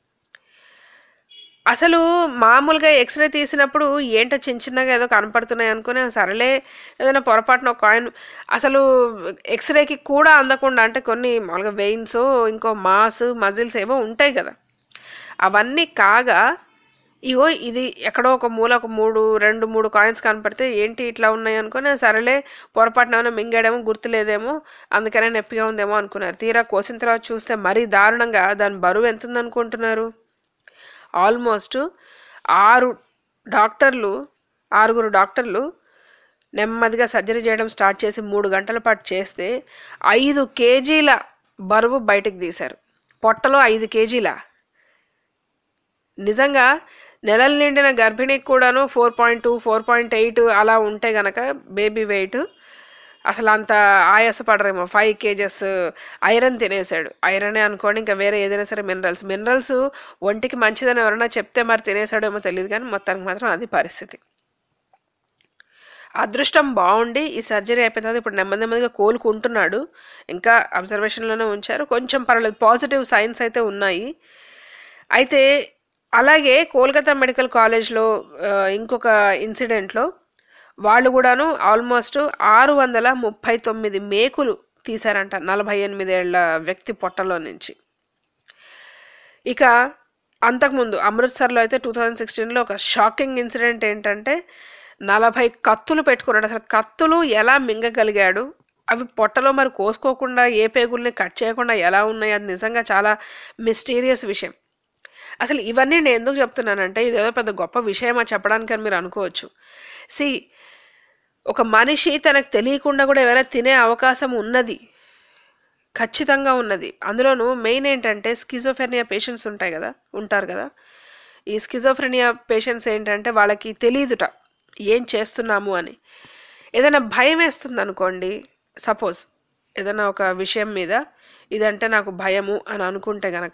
అసలు మామూలుగా ఎక్స్రే తీసినప్పుడు ఏంటో చిన్న చిన్నగా ఏదో కనపడుతున్నాయి అనుకుని సరేలే ఏదైనా పొరపాటున ఒక కాయిన్ అసలు ఎక్స్రేకి కూడా అందకుండా అంటే కొన్ని మామూలుగా వెయిన్స్ ఇంకో మాస్ మజిల్స్ ఏవో ఉంటాయి కదా అవన్నీ కాగా ఇగో ఇది ఎక్కడో ఒక మూల ఒక మూడు రెండు మూడు కాయిన్స్ కనపడితే ఏంటి ఇట్లా ఉన్నాయి అనుకుని సరేలే పొరపాటున ఏమైనా మింగాడేమో గుర్తులేదేమో అందుకనే నొప్పిగా ఉందేమో అనుకున్నారు తీరా కోసిన తర్వాత చూస్తే మరీ దారుణంగా దాని బరువు ఎంత ఉందనుకుంటున్నారు ఆల్మోస్ట్ ఆరు డాక్టర్లు ఆరుగురు డాక్టర్లు నెమ్మదిగా సర్జరీ చేయడం స్టార్ట్ చేసి మూడు గంటల పాటు చేస్తే ఐదు కేజీల బరువు బయటకు తీశారు పొట్టలో ఐదు కేజీల నిజంగా నెలలు నిండిన గర్భిణికి కూడాను four point two four point eight అలా ఉంటే గనక బేబీ వెయిట్ అసలు అంత ఆయాసపడరేమో ఫైవ్ కేజెస్ ఐరన్ తినేసాడు ఐరనే అనుకోండి ఇంకా వేరే ఏదైనా సరే మినరల్స్ మినరల్స్ ఒంటికి మంచిదని ఎవరైనా చెప్తే మరి తినేసాడేమో తెలియదు కానీ మొత్తానికి మాత్రం అది పరిస్థితి అదృష్టం బాగుండి ఈ సర్జరీ అయిపోయిన తర్వాత ఇప్పుడు నెమ్మది నెమ్మదిగా కోలుకుంటున్నాడు ఇంకా అబ్జర్వేషన్లోనే ఉంచారు కొంచెం పర్వాలేదు పాజిటివ్ సైన్స్ అయితే ఉన్నాయి అయితే అలాగే కోల్కతా మెడికల్ కాలేజ్లో ఆ, ఇంకొక ఇన్సిడెంట్లో వాళ్ళు కూడాను ఆల్మోస్ట్ ఆరు వందల ముప్పై తొమ్మిది మేకులు తీశారంట నలభై ఎనిమిదేళ్ల వ్యక్తి పొట్టలో నుంచి ఇక అంతకుముందు అమృత్సర్లో అయితే టూ థౌజండ్ సిక్స్టీన్లో ఒక షాకింగ్ ఇన్సిడెంట్ ఏంటంటే నలభై కత్తులు పెట్టుకున్నాడు అసలు కత్తులు ఎలా మింగగలిగాడు అవి పొట్టలో మరి కోసుకోకుండా ఏ పేగుల్ని కట్ చేయకుండా ఎలా ఉన్నాయి అది నిజంగా చాలా మిస్టీరియస్ విషయం అసలు ఇవన్నీ నేను ఎందుకు చెప్తున్నానంటే ఇదేదో పెద్ద గొప్ప విషయమా చెప్పడానికి అని మీరు అనుకోవచ్చు సి ఒక మనిషి తనకు తెలియకుండా కూడా ఎవరైనా తినే అవకాశం ఉన్నది ఖచ్చితంగా ఉన్నది అందులోనూ మెయిన్ ఏంటంటే స్కిజోఫెర్నియా పేషెంట్స్ ఉంటాయి కదా ఉంటారు కదా ఈ స్కిజోఫ్రెనియా పేషెంట్స్ ఏంటంటే వాళ్ళకి తెలియదుట ఏం చేస్తున్నాము అని ఏదైనా భయం వేస్తుంది అనుకోండి సపోజ్ ఏదైనా ఒక విషయం మీద ఇదంటే నాకు భయము అని అనుకుంటే గనక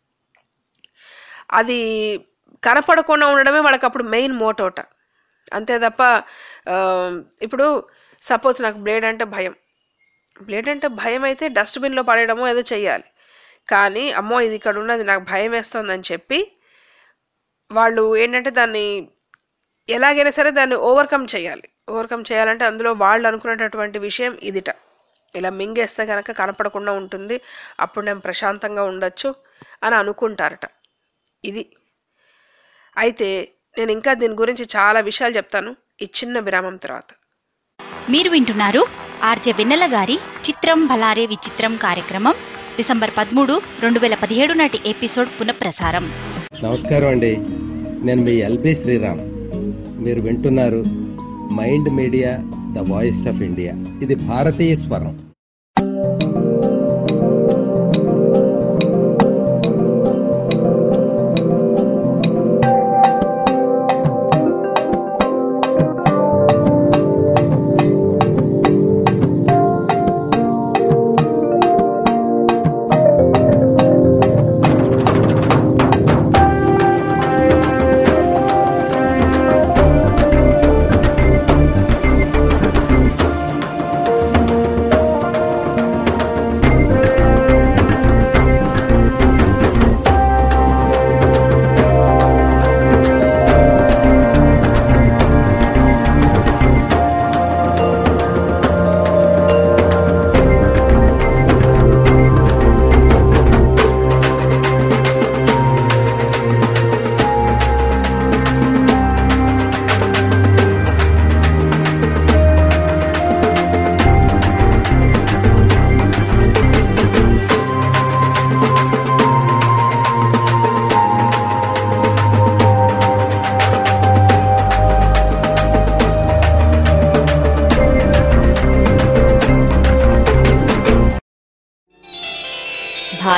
అది కనపడకుండా ఉండడమే వాళ్ళకి అప్పుడు మెయిన్ మోటోట అంతే తప్ప ఆ, ఇప్పుడు సపోజ్ నాకు బ్లేడ్ అంటే భయం బ్లేడ్ అంటే భయం అయితే డస్ట్బిన్లో పడేయడమో ఏదో చెయ్యాలి కానీ అమ్మో ఇది ఇక్కడ ఉన్నది నాకు భయం వేస్తుందని చెప్పి వాళ్ళు ఏంటంటే దాన్ని ఎలాగైనా సరే దాన్ని ఓవర్కమ్ చేయాలి ఓవర్కమ్ చేయాలంటే అందులో వాళ్ళు అనుకునేటటువంటి విషయం ఇదిట ఇలా మింగేస్తే కనుక కనపడకుండా ఉంటుంది అప్పుడు నేను ప్రశాంతంగా ఉండొచ్చు అని అనుకుంటారట ఇది అయితే నేను ఇంకా దీని గురించి చాలా విషయాలు చెప్తాను ఈ చిన్న విరామం తర్వాత మీరు వింటున్నారు ఆర్జే వెన్నెల గారి చిత్రం భలారే విచిత్రం కార్యక్రమం డిసెంబర్ పదమూడు రెండు వేల పదిహేడు నాటి ఎపిసోడ్ పునఃప్రసారం నమస్కారం అండి నేను మీ ఎల్బి శ్రీరామ్ మీరు వింటున్నారు mind media the voice of India ఇది భారతీయ స్వరం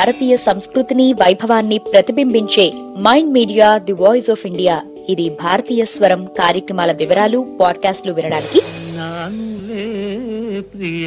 భారతీయ సంస్కృతిని వైభవాన్ని ప్రతిబింబించే Mind media the voice of India ఇది భారతీయ స్వరం కార్యక్రమాల వివరాలు పాడ్కాస్ట్లు వినడానికి నానులే ప్రియ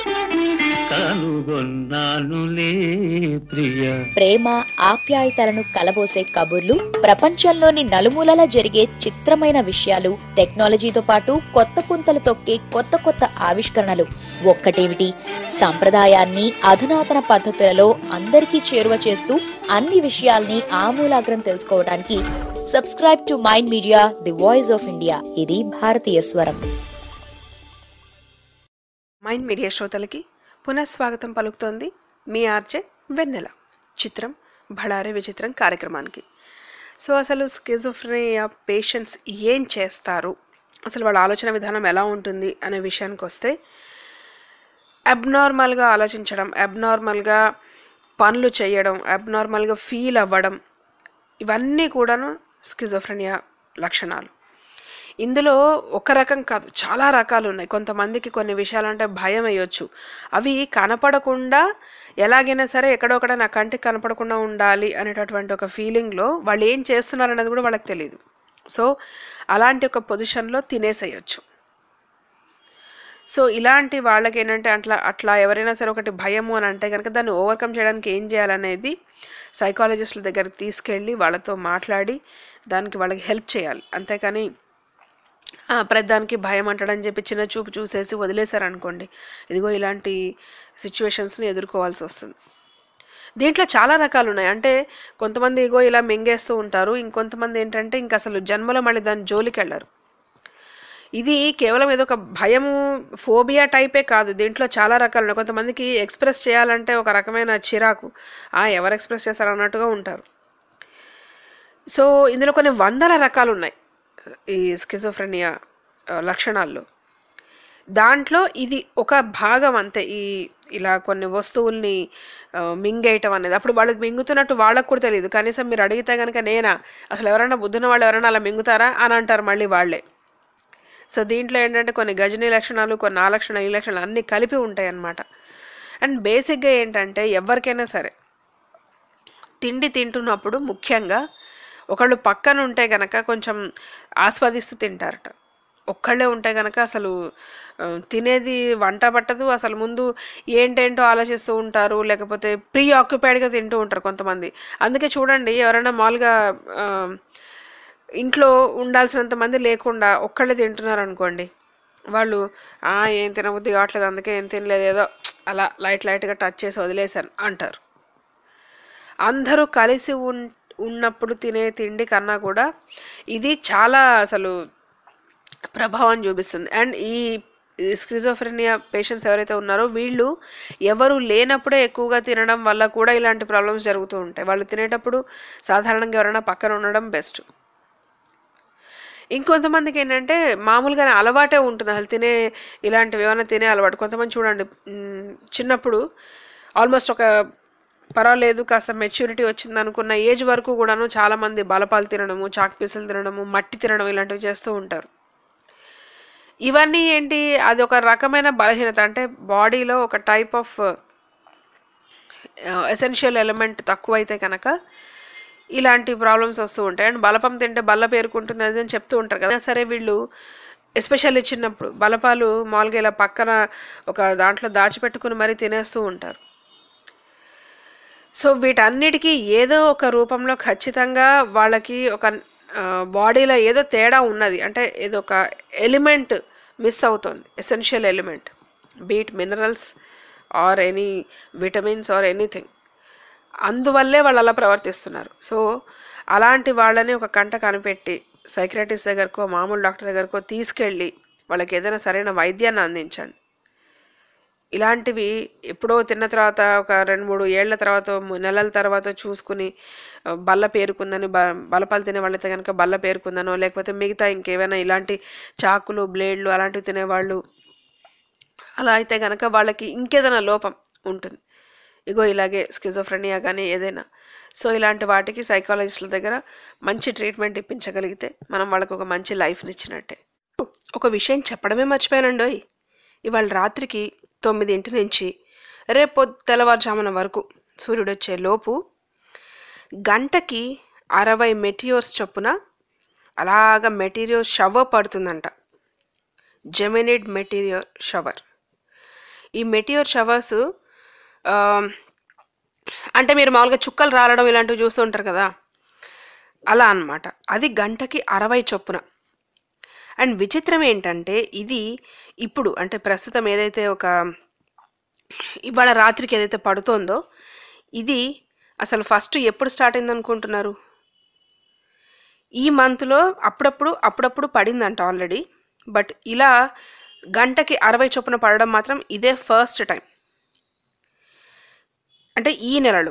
కనుగొన్నానులే ప్రియ ప్రేమ ఆప్యాయతలను కలబోసే కబుర్లు ప్రపంచంలోని నలుమూలలా జరిగే చిత్రమైన విషయాలు టెక్నాలజీతో పాటు కొత్త పుంతలు తొక్కే కొత్త కొత్త ఆవిష్కరణలు ఒక్కటేమిటి సంప్రదాయాన్ని అధునాతన పద్ధతులలో అందరికీ చేరువ చేస్తూ అన్ని విషయాల్ని ఆమూలాగ్రం తెలుసుకోవడానికి subscribe to Mind media the voice of India ఇది భారతీయ స్వరం మైండ్ మీడియా శ్రోతలకి పునఃస్వాగతం పలుకుతోంది మీ ఆర్జే వెన్నెల చిత్రం భడారే విచిత్రం కార్యక్రమానికి సో అసలు స్కిజోఫ్రేనియా పేషెంట్స్ ఏం చేస్తారు అసలు వాళ్ళ ఆలోచన విధానం ఎలా ఉంటుంది అనే విషయానికి వస్తే అబ్నార్మల్గా ఆలోచించడం అబ్నార్మల్గా పనులు చేయడం అబ్నార్మల్గా ఫీల్ అవ్వడం ఇవన్నీ కూడాను స్కిజోఫ్రెనియా లక్షణాలు ఇందులో ఒక రకం కాదు చాలా రకాలు ఉన్నాయి కొంతమందికి కొన్ని విషయాలంటే భయం వేయొచ్చు అవి కనపడకుండా ఎలాగైనా సరే ఎక్కడొక్కడ నా కంటికి కనపడకుండా ఉండాలి అనేటటువంటి ఒక ఫీలింగ్లో వాళ్ళు ఏం చేస్తున్నారు అనేది కూడా వాళ్ళకి తెలియదు సో అలాంటి ఒక పొజిషన్లో తినేసేయచ్చు సో ఇలాంటి వాళ్ళకి ఏంటంటే అట్లా అట్లా ఎవరైనా సరే ఒకటి భయము అని అంటే కనుక దాన్ని ఓవర్కమ్ చేయడానికి ఏం చేయాలనేది సైకాలజిస్టుల దగ్గరికి తీసుకెళ్ళి వాళ్ళతో మాట్లాడి దానికి వాళ్ళకి హెల్ప్ చేయాలి అంతేకాని ఆ, ప్రతిదానికి భయం అంటాడని చెప్పి చిన్న చూపు చూసేసి వదిలేశారనుకోండి ఇదిగో ఇలాంటి సిచ్యువేషన్స్ని ఎదుర్కోవాల్సి వస్తుంది దీంట్లో చాలా రకాలు ఉన్నాయి అంటే కొంతమంది ఇగో ఇలా మింగేస్తూ ఉంటారు ఇంకొంతమంది ఏంటంటే ఇంక అసలు జన్మలో మళ్ళీ దాని జోలికి వెళ్ళరు ఇది కేవలం ఏదో ఒక భయము ఫోబియా టైపే కాదు దీంట్లో చాలా రకాలు ఉన్నాయి కొంతమందికి ఎక్స్ప్రెస్ చేయాలంటే ఒక రకమైన చిరాకు ఆ ఎవరు ఎక్స్ప్రెస్ చేస్తారు అన్నట్టుగా ఉంటారు సో ఇందులో కొన్ని వందల రకాలు ఉన్నాయి ఈ స్కిజోఫ్రెనియా లక్షణాల్లో దాంట్లో ఇది ఒక భాగం అంతే ఈ ఇలా కొన్ని వస్తువుల్ని ఆ, మింగేయటం అనేది అప్పుడు వాళ్ళకి మింగుతున్నట్టు వాళ్ళకు కూడా తెలియదు కనీసం మీరు అడిగితే కనుక నేనా అసలు ఎవరైనా బుద్ధిన వాళ్ళు ఎవరైనా అలా మింగుతారా అని అంటారు మళ్ళీ వాళ్ళే సో దీంట్లో ఏంటంటే కొన్ని గజనీ లక్షణాలు కొన్ని ఆ లక్షణాలు ఈ లక్షణాలు అన్నీ కలిపి ఉంటాయి అన్నమాట అండ్ బేసిక్గా ఏంటంటే ఎవరికైనా సరే తిండి తింటున్నప్పుడు ముఖ్యంగా ఒకళ్ళు పక్కన ఉంటే గనక కొంచెం ఆస్వాదిస్తూ తింటారట ఒక్కళ్ళే ఉంటే గనక అసలు ఆ, తినేది వంట పట్టదు అసలు ముందు ఏంటేంటో ఆలోచిస్తూ ఉంటారు లేకపోతే ప్రీ ఆక్యుపైడ్గా తింటూ ఉంటారు కొంతమంది అందుకే చూడండి ఎవరైనా మామూలుగా ఆ, ఇంట్లో ఉండాల్సినంత మంది లేకుండా ఒక్కళ్ళే తింటున్నారు అనుకోండి వాళ్ళు "ఆ, ఏం తినబుద్ధి కావట్లేదు అందుకే ఏం తినలేదు ఏదో అలా లైట్ లైట్గా టచ్ చేసి వదిలేశాను అంటారు అందరూ కలిసి ఉన్ ఉన్నప్పుడు తినే తిండి కన్నా కూడా ఇది చాలా అసలు ప్రభావం చూపిస్తుంది అండ్ ఈ స్క్రిజోఫ్రెనియా పేషెంట్స్ ఎవరైతే ఉన్నారో వీళ్ళు ఎవరు లేనప్పుడే ఎక్కువగా తినడం వల్ల కూడా ఇలాంటి ప్రాబ్లమ్స్ జరుగుతూ ఉంటాయి వాళ్ళు తినేటప్పుడు సాధారణంగా ఎవరైనా పక్కన ఉండడం బెస్ట్ ఇంకొంతమందికి ఏంటంటే మామూలుగానే అలవాటే ఉంటుంది అసలు తినే ఇలాంటివి ఏమైనా తినే అలవాటు కొంతమంది చూడండి మ్, చిన్నప్పుడు ఆల్మోస్ట్ ఒక పర్వాలేదు కాస్త మెచ్యూరిటీ వచ్చింది అనుకున్న ఏజ్ వరకు కూడాను చాలామంది బలపాలు తినడము చాక్ పీసులు తినడము మట్టి తినడం ఇలాంటివి చేస్తూ ఉంటారు ఇవన్నీ ఏంటి అది ఒక రకమైన బలహీనత అంటే బాడీలో ఒక టైప్ ఆఫ్ ఎసెన్షియల్ ఎలిమెంట్ తక్కువైతే కనుక ఇలాంటి ప్రాబ్లమ్స్ వస్తూ ఉంటాయి అండ్ బలపం తింటే బల్ల పేరుకుంటుంది అది అని చెప్తూ ఉంటారు కదా సరే వీళ్ళు ఎస్పెషల్లీ చిన్నప్పుడు బలపాలు మామూలుగా ఇలా పక్కన ఒక దాంట్లో దాచిపెట్టుకుని మరీ తినేస్తూ ఉంటారు సో వీటన్నిటికీ ఏదో ఒక రూపంలో ఖచ్చితంగా వాళ్ళకి ఒక బాడీలో ఏదో తేడా ఉన్నది అంటే ఏదో ఒక ఎలిమెంట్ మిస్ అవుతుంది essential element be it minerals or any vitamins or anything అందువల్లే వాళ్ళు అలా ప్రవర్తిస్తున్నారు సో అలాంటి వాళ్ళని ఒక కంట కనిపెట్టి సైక్రటిస్ట్ దగ్గరకో మామూలు డాక్టర్ దగ్గరకో తీసుకెళ్ళి వాళ్ళకి ఏదైనా సరైన వైద్యాన్ని అందించండి ఇలాంటివి ఎప్పుడో తిన్న తర్వాత ఒక రెండు మూడు ఏళ్ల తర్వాత ము- నెలల తర్వాత చూసుకుని ఆ, బల్ల పేరుకుందని బ బలపాలు తినే వాళ్ళైతే కనుక బల్ల పేరుకుందనో లేకపోతే మిగతా ఇంకేమైనా ఇలాంటి చాకులు బ్లేడ్లు అలాంటివి తినేవాళ్ళు అలా అయితే కనుక వాళ్ళకి ఇంకేదైనా లోపం ఉంటుంది ఇగో ఇలాగే స్కిజోఫ్రెనియా కానీ ఏదైనా సో ఇలాంటి వాటికి సైకాలజిస్టుల దగ్గర మంచి ట్రీట్మెంట్ ఇప్పించగలిగితే మనం వాళ్ళకి ఒక మంచి లైఫ్ని ఇచ్చినట్టే ఒక విషయం చెప్పడమే మర్చిపోయానండోయ్ ఇవాళ రాత్రికి తొమ్మిదింటి నుంచి రేపు తెల్లవారుజామున వరకు సూర్యుడు వచ్చే లోపు గంటకి అరవై మెటీరియర్స్ చొప్పున అలాగ మెటీరియర్ షవర్ పడుతుందంట జెమినిడ్ మెటీరియర్ షవర్ ఈ మెటీరియర్ షవర్స్ అంటే మీరు మామూలుగా చుక్కలు రాలడం ఇలాంటివి చూస్తూ ఉంటారు కదా అలా అన్నమాట అది గంటకి అరవై చొప్పున అండ్ విచిత్రం ఏంటంటే ఇది ఇప్పుడు అంటే ప్రస్తుతం ఏదైతే ఒక ఇవాళ రాత్రికి ఏదైతే పడుతోందో ఇది అసలు ఫస్ట్ ఎప్పుడు స్టార్ట్ అయింది అనుకుంటున్నారు ఈ మంత్లో అప్పుడప్పుడు అప్పుడప్పుడు పడిందంట ఆల్రెడీ బట్ ఇలా గంటకి అరవై చొప్పున పడడం మాత్రం ఇదే ఫస్ట్ టైం అంటే ఈ నెలలో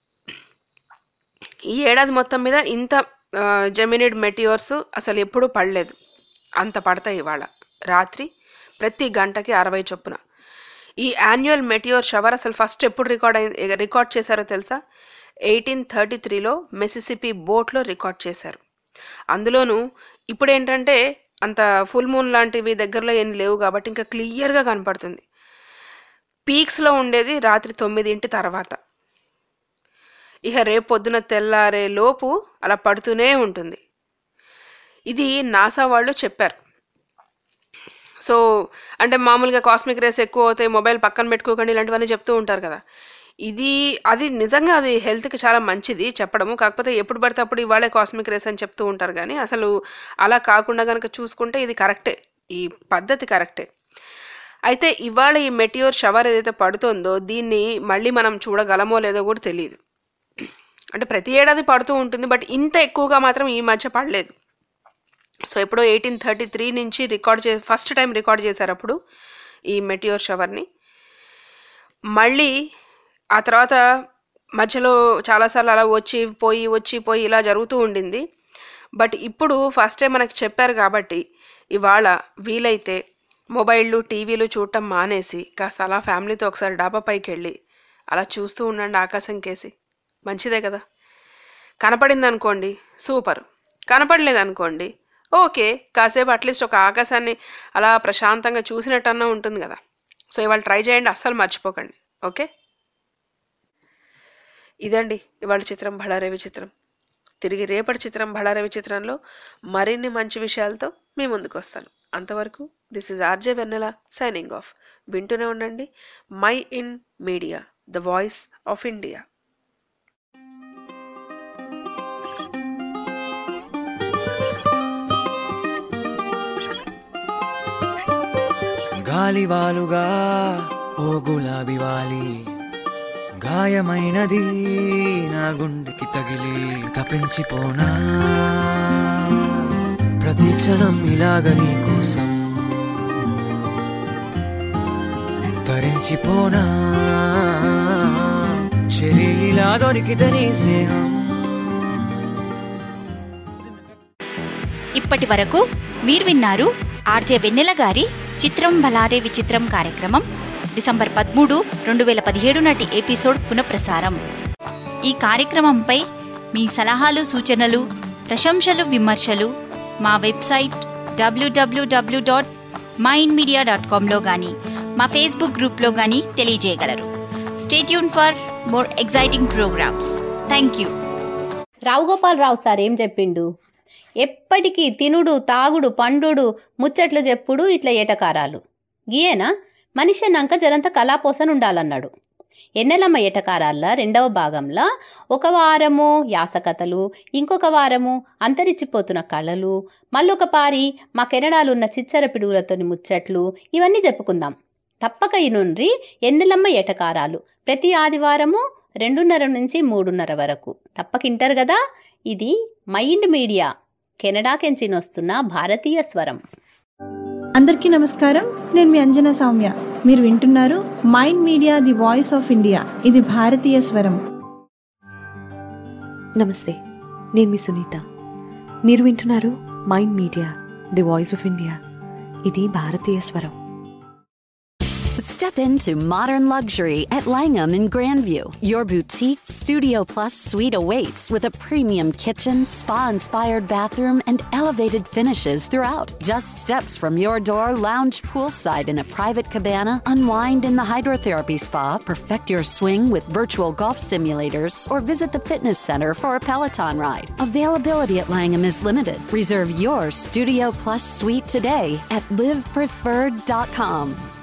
ఈ ఏడాది మొత్తం మీద ఇంత జెమినిడ్ మెటియోర్స్ అసలు ఎప్పుడూ పడలేదు అంత పడతాయి ఇవాళ రాత్రి ప్రతి గంటకి అరవై చొప్పున ఈ యాన్యువల్ మెటియోర్ షవర్ అసలు ఫస్ట్ ఎప్పుడు రికార్డ్ అయి రికార్డ్ చేశారో తెలుసా ఎయిటీన్ థర్టీ త్రీలో మెసిసిపి బోట్లో రికార్డ్ చేశారు అందులోనూ ఇప్పుడు ఏంటంటే అంత ఫుల్ మూన్ లాంటివి దగ్గరలో ఏం లేవు కాబట్టి ఇంకా క్లియర్గా కనపడుతుంది పీక్స్లో ఉండేది రాత్రి తొమ్మిదింటి తర్వాత ఇక రేపు పొద్దున తెల్లారే లోపు అలా పడుతూనే ఉంటుంది ఇది నాసా వాళ్ళు చెప్పారు సో అంటే మామూలుగా కాస్మిక్ రేస్ ఎక్కువ అవుతాయి మొబైల్ పక్కన పెట్టుకోకండి ఇలాంటివన్నీ చెప్తూ ఉంటారు కదా ఇది అది నిజంగా అది హెల్త్కి చాలా మంచిది చెప్పడము కాకపోతే ఎప్పుడు పడితే అప్పుడు ఇవాళే కాస్మిక్ రేస్ అని చెప్తూ ఉంటారు కానీ అసలు అలా కాకుండా కనుక చూసుకుంటే ఇది కరెక్టే ఈ పద్ధతి కరెక్టే అయితే ఇవాళ ఈ మెటియోర్ షవర్ ఏదైతే పడుతుందో దీన్ని మళ్ళీ మనం చూడగలమో లేదో కూడా తెలియదు అంటే ప్రతి ఏడాది పడుతూ ఉంటుంది బట్ ఇంత ఎక్కువగా మాత్రం ఈ మధ్య పడలేదు సో ఎప్పుడో ఎయిటీన్ థర్టీ త్రీ నుంచి రికార్డ్ చే ఫస్ట్ టైం రికార్డ్ చేశారు అప్పుడు ఈ మెటియోర్ షవర్ని మళ్ళీ ఆ తర్వాత మధ్యలో చాలాసార్లు అలా వచ్చి పోయి వచ్చి పోయి ఇలా జరుగుతూ ఉండింది బట్ ఇప్పుడు ఫస్ట్ టైం మనకి చెప్పారు కాబట్టి ఇవాళ వీలైతే మొబైళ్ళు టీవీలు చూడటం మానేసి కాస్త అలా ఫ్యామిలీతో ఒకసారి డాబా పైకి వెళ్ళి అలా చూస్తూ ఉండండి ఆకాశం కేసి మంచిదే కదా కనపడింది అనుకోండి సూపర్ కనపడలేదు అనుకోండి ఓకే కాసేపు అట్లీస్ట్ ఒక ఆకాశాన్ని అలా ప్రశాంతంగా చూసినట్టన్నా ఉంటుంది కదా సో ఇవాళ ట్రై చేయండి అస్సలు మర్చిపోకండి ఓకే ఇదండి ఇవాళ చిత్రం బళారవి చిత్రం తిరిగి రేపటి చిత్రం బళారవి చిత్రంలో మరిన్ని మంచి విషయాలతో మీ ముందుకు వస్తాను అంతవరకు this is RJ Vennela signing off వింటూనే ఉండండి Mind Media the voice of India గాలివాలుగా ఓ గులాబీ వాలి గాయమైనది నా గుండెకి తగిలి తపించిపోనా ప్రతి క్షణం ఇలాగ నీ కోసం తరించిపోనా చెలిలా దొరికితే నీ స్నేహం ఇప్పటి వరకు మీరు విన్నారు ఆర్జే వెన్నెల గారి చిత్రం బలారే విచిత్రం కార్యక్రమం డిసెంబర్ పదమూడు రెండు వేల పదిహేడు నాటి ఎపిసోడ్ పునఃప్రసారం ఈ కార్యక్రమంపై మీ సలహాలు సూచనలు ప్రశంసలు విమర్శలు మా website WWW dot Mind Media dot కామ్లో కానీ మా ఫేస్బుక్ గ్రూప్లో కానీ తెలియజేయగలరు stay tuned for more exciting programmes thank you Rao Gopal Rao sir ఏం చెప్పిండు ఎప్పటికీ తినుడు తాగుడు పండుడు ముచ్చట్లు చెప్పుడు ఇట్లా ఏటకారాలు గీయేనా మనిషి అన్నాక జరంత కళాపోసన ఉండాలన్నాడు ఎన్నెలమ్మ ఏటకారాల రెండవ భాగంలో ఒక వారము యాసకథలు ఇంకొక వారము అంతరించిపోతున్న కళలు మళ్ళొక పారి మా కెనడాలు ఉన్న చిచ్చర పిడుగులతోని ముచ్చట్లు ఇవన్నీ చెప్పుకుందాం తప్పక ఈ నుండి ఎన్నెలమ్మ ఏటకారాలు ప్రతి ఆదివారము రెండున్నర నుంచి మూడున్నర వరకు తప్పకింటారు కదా ఇది మైండ్ మీడియా కెనడాకెంచిన వస్తున్న భారతీయ స్వరం అందరికీ నమస్కారం నేను మీ అంజనా సౌమ్య మీరు వింటున్నారు mind media the voice of India ఇది భారతీయ స్వరం నమస్తే నేను మీ సునీత మీరు వింటున్నారు mind media the voice of India ఇది భారతీయ స్వరం Step into modern luxury at Langham in Grandview. Your boutique Studio Plus suite awaits with a premium kitchen, spa inspired bathroom, and elevated finishes throughout. Just steps from your door, lounge poolside in a private cabana, unwind in the hydrotherapy spa, perfect your swing with virtual golf simulators, or visit the fitness center for a Peloton ride. Availability at Langham is limited. Reserve your Studio Plus suite today at livepreferred.com.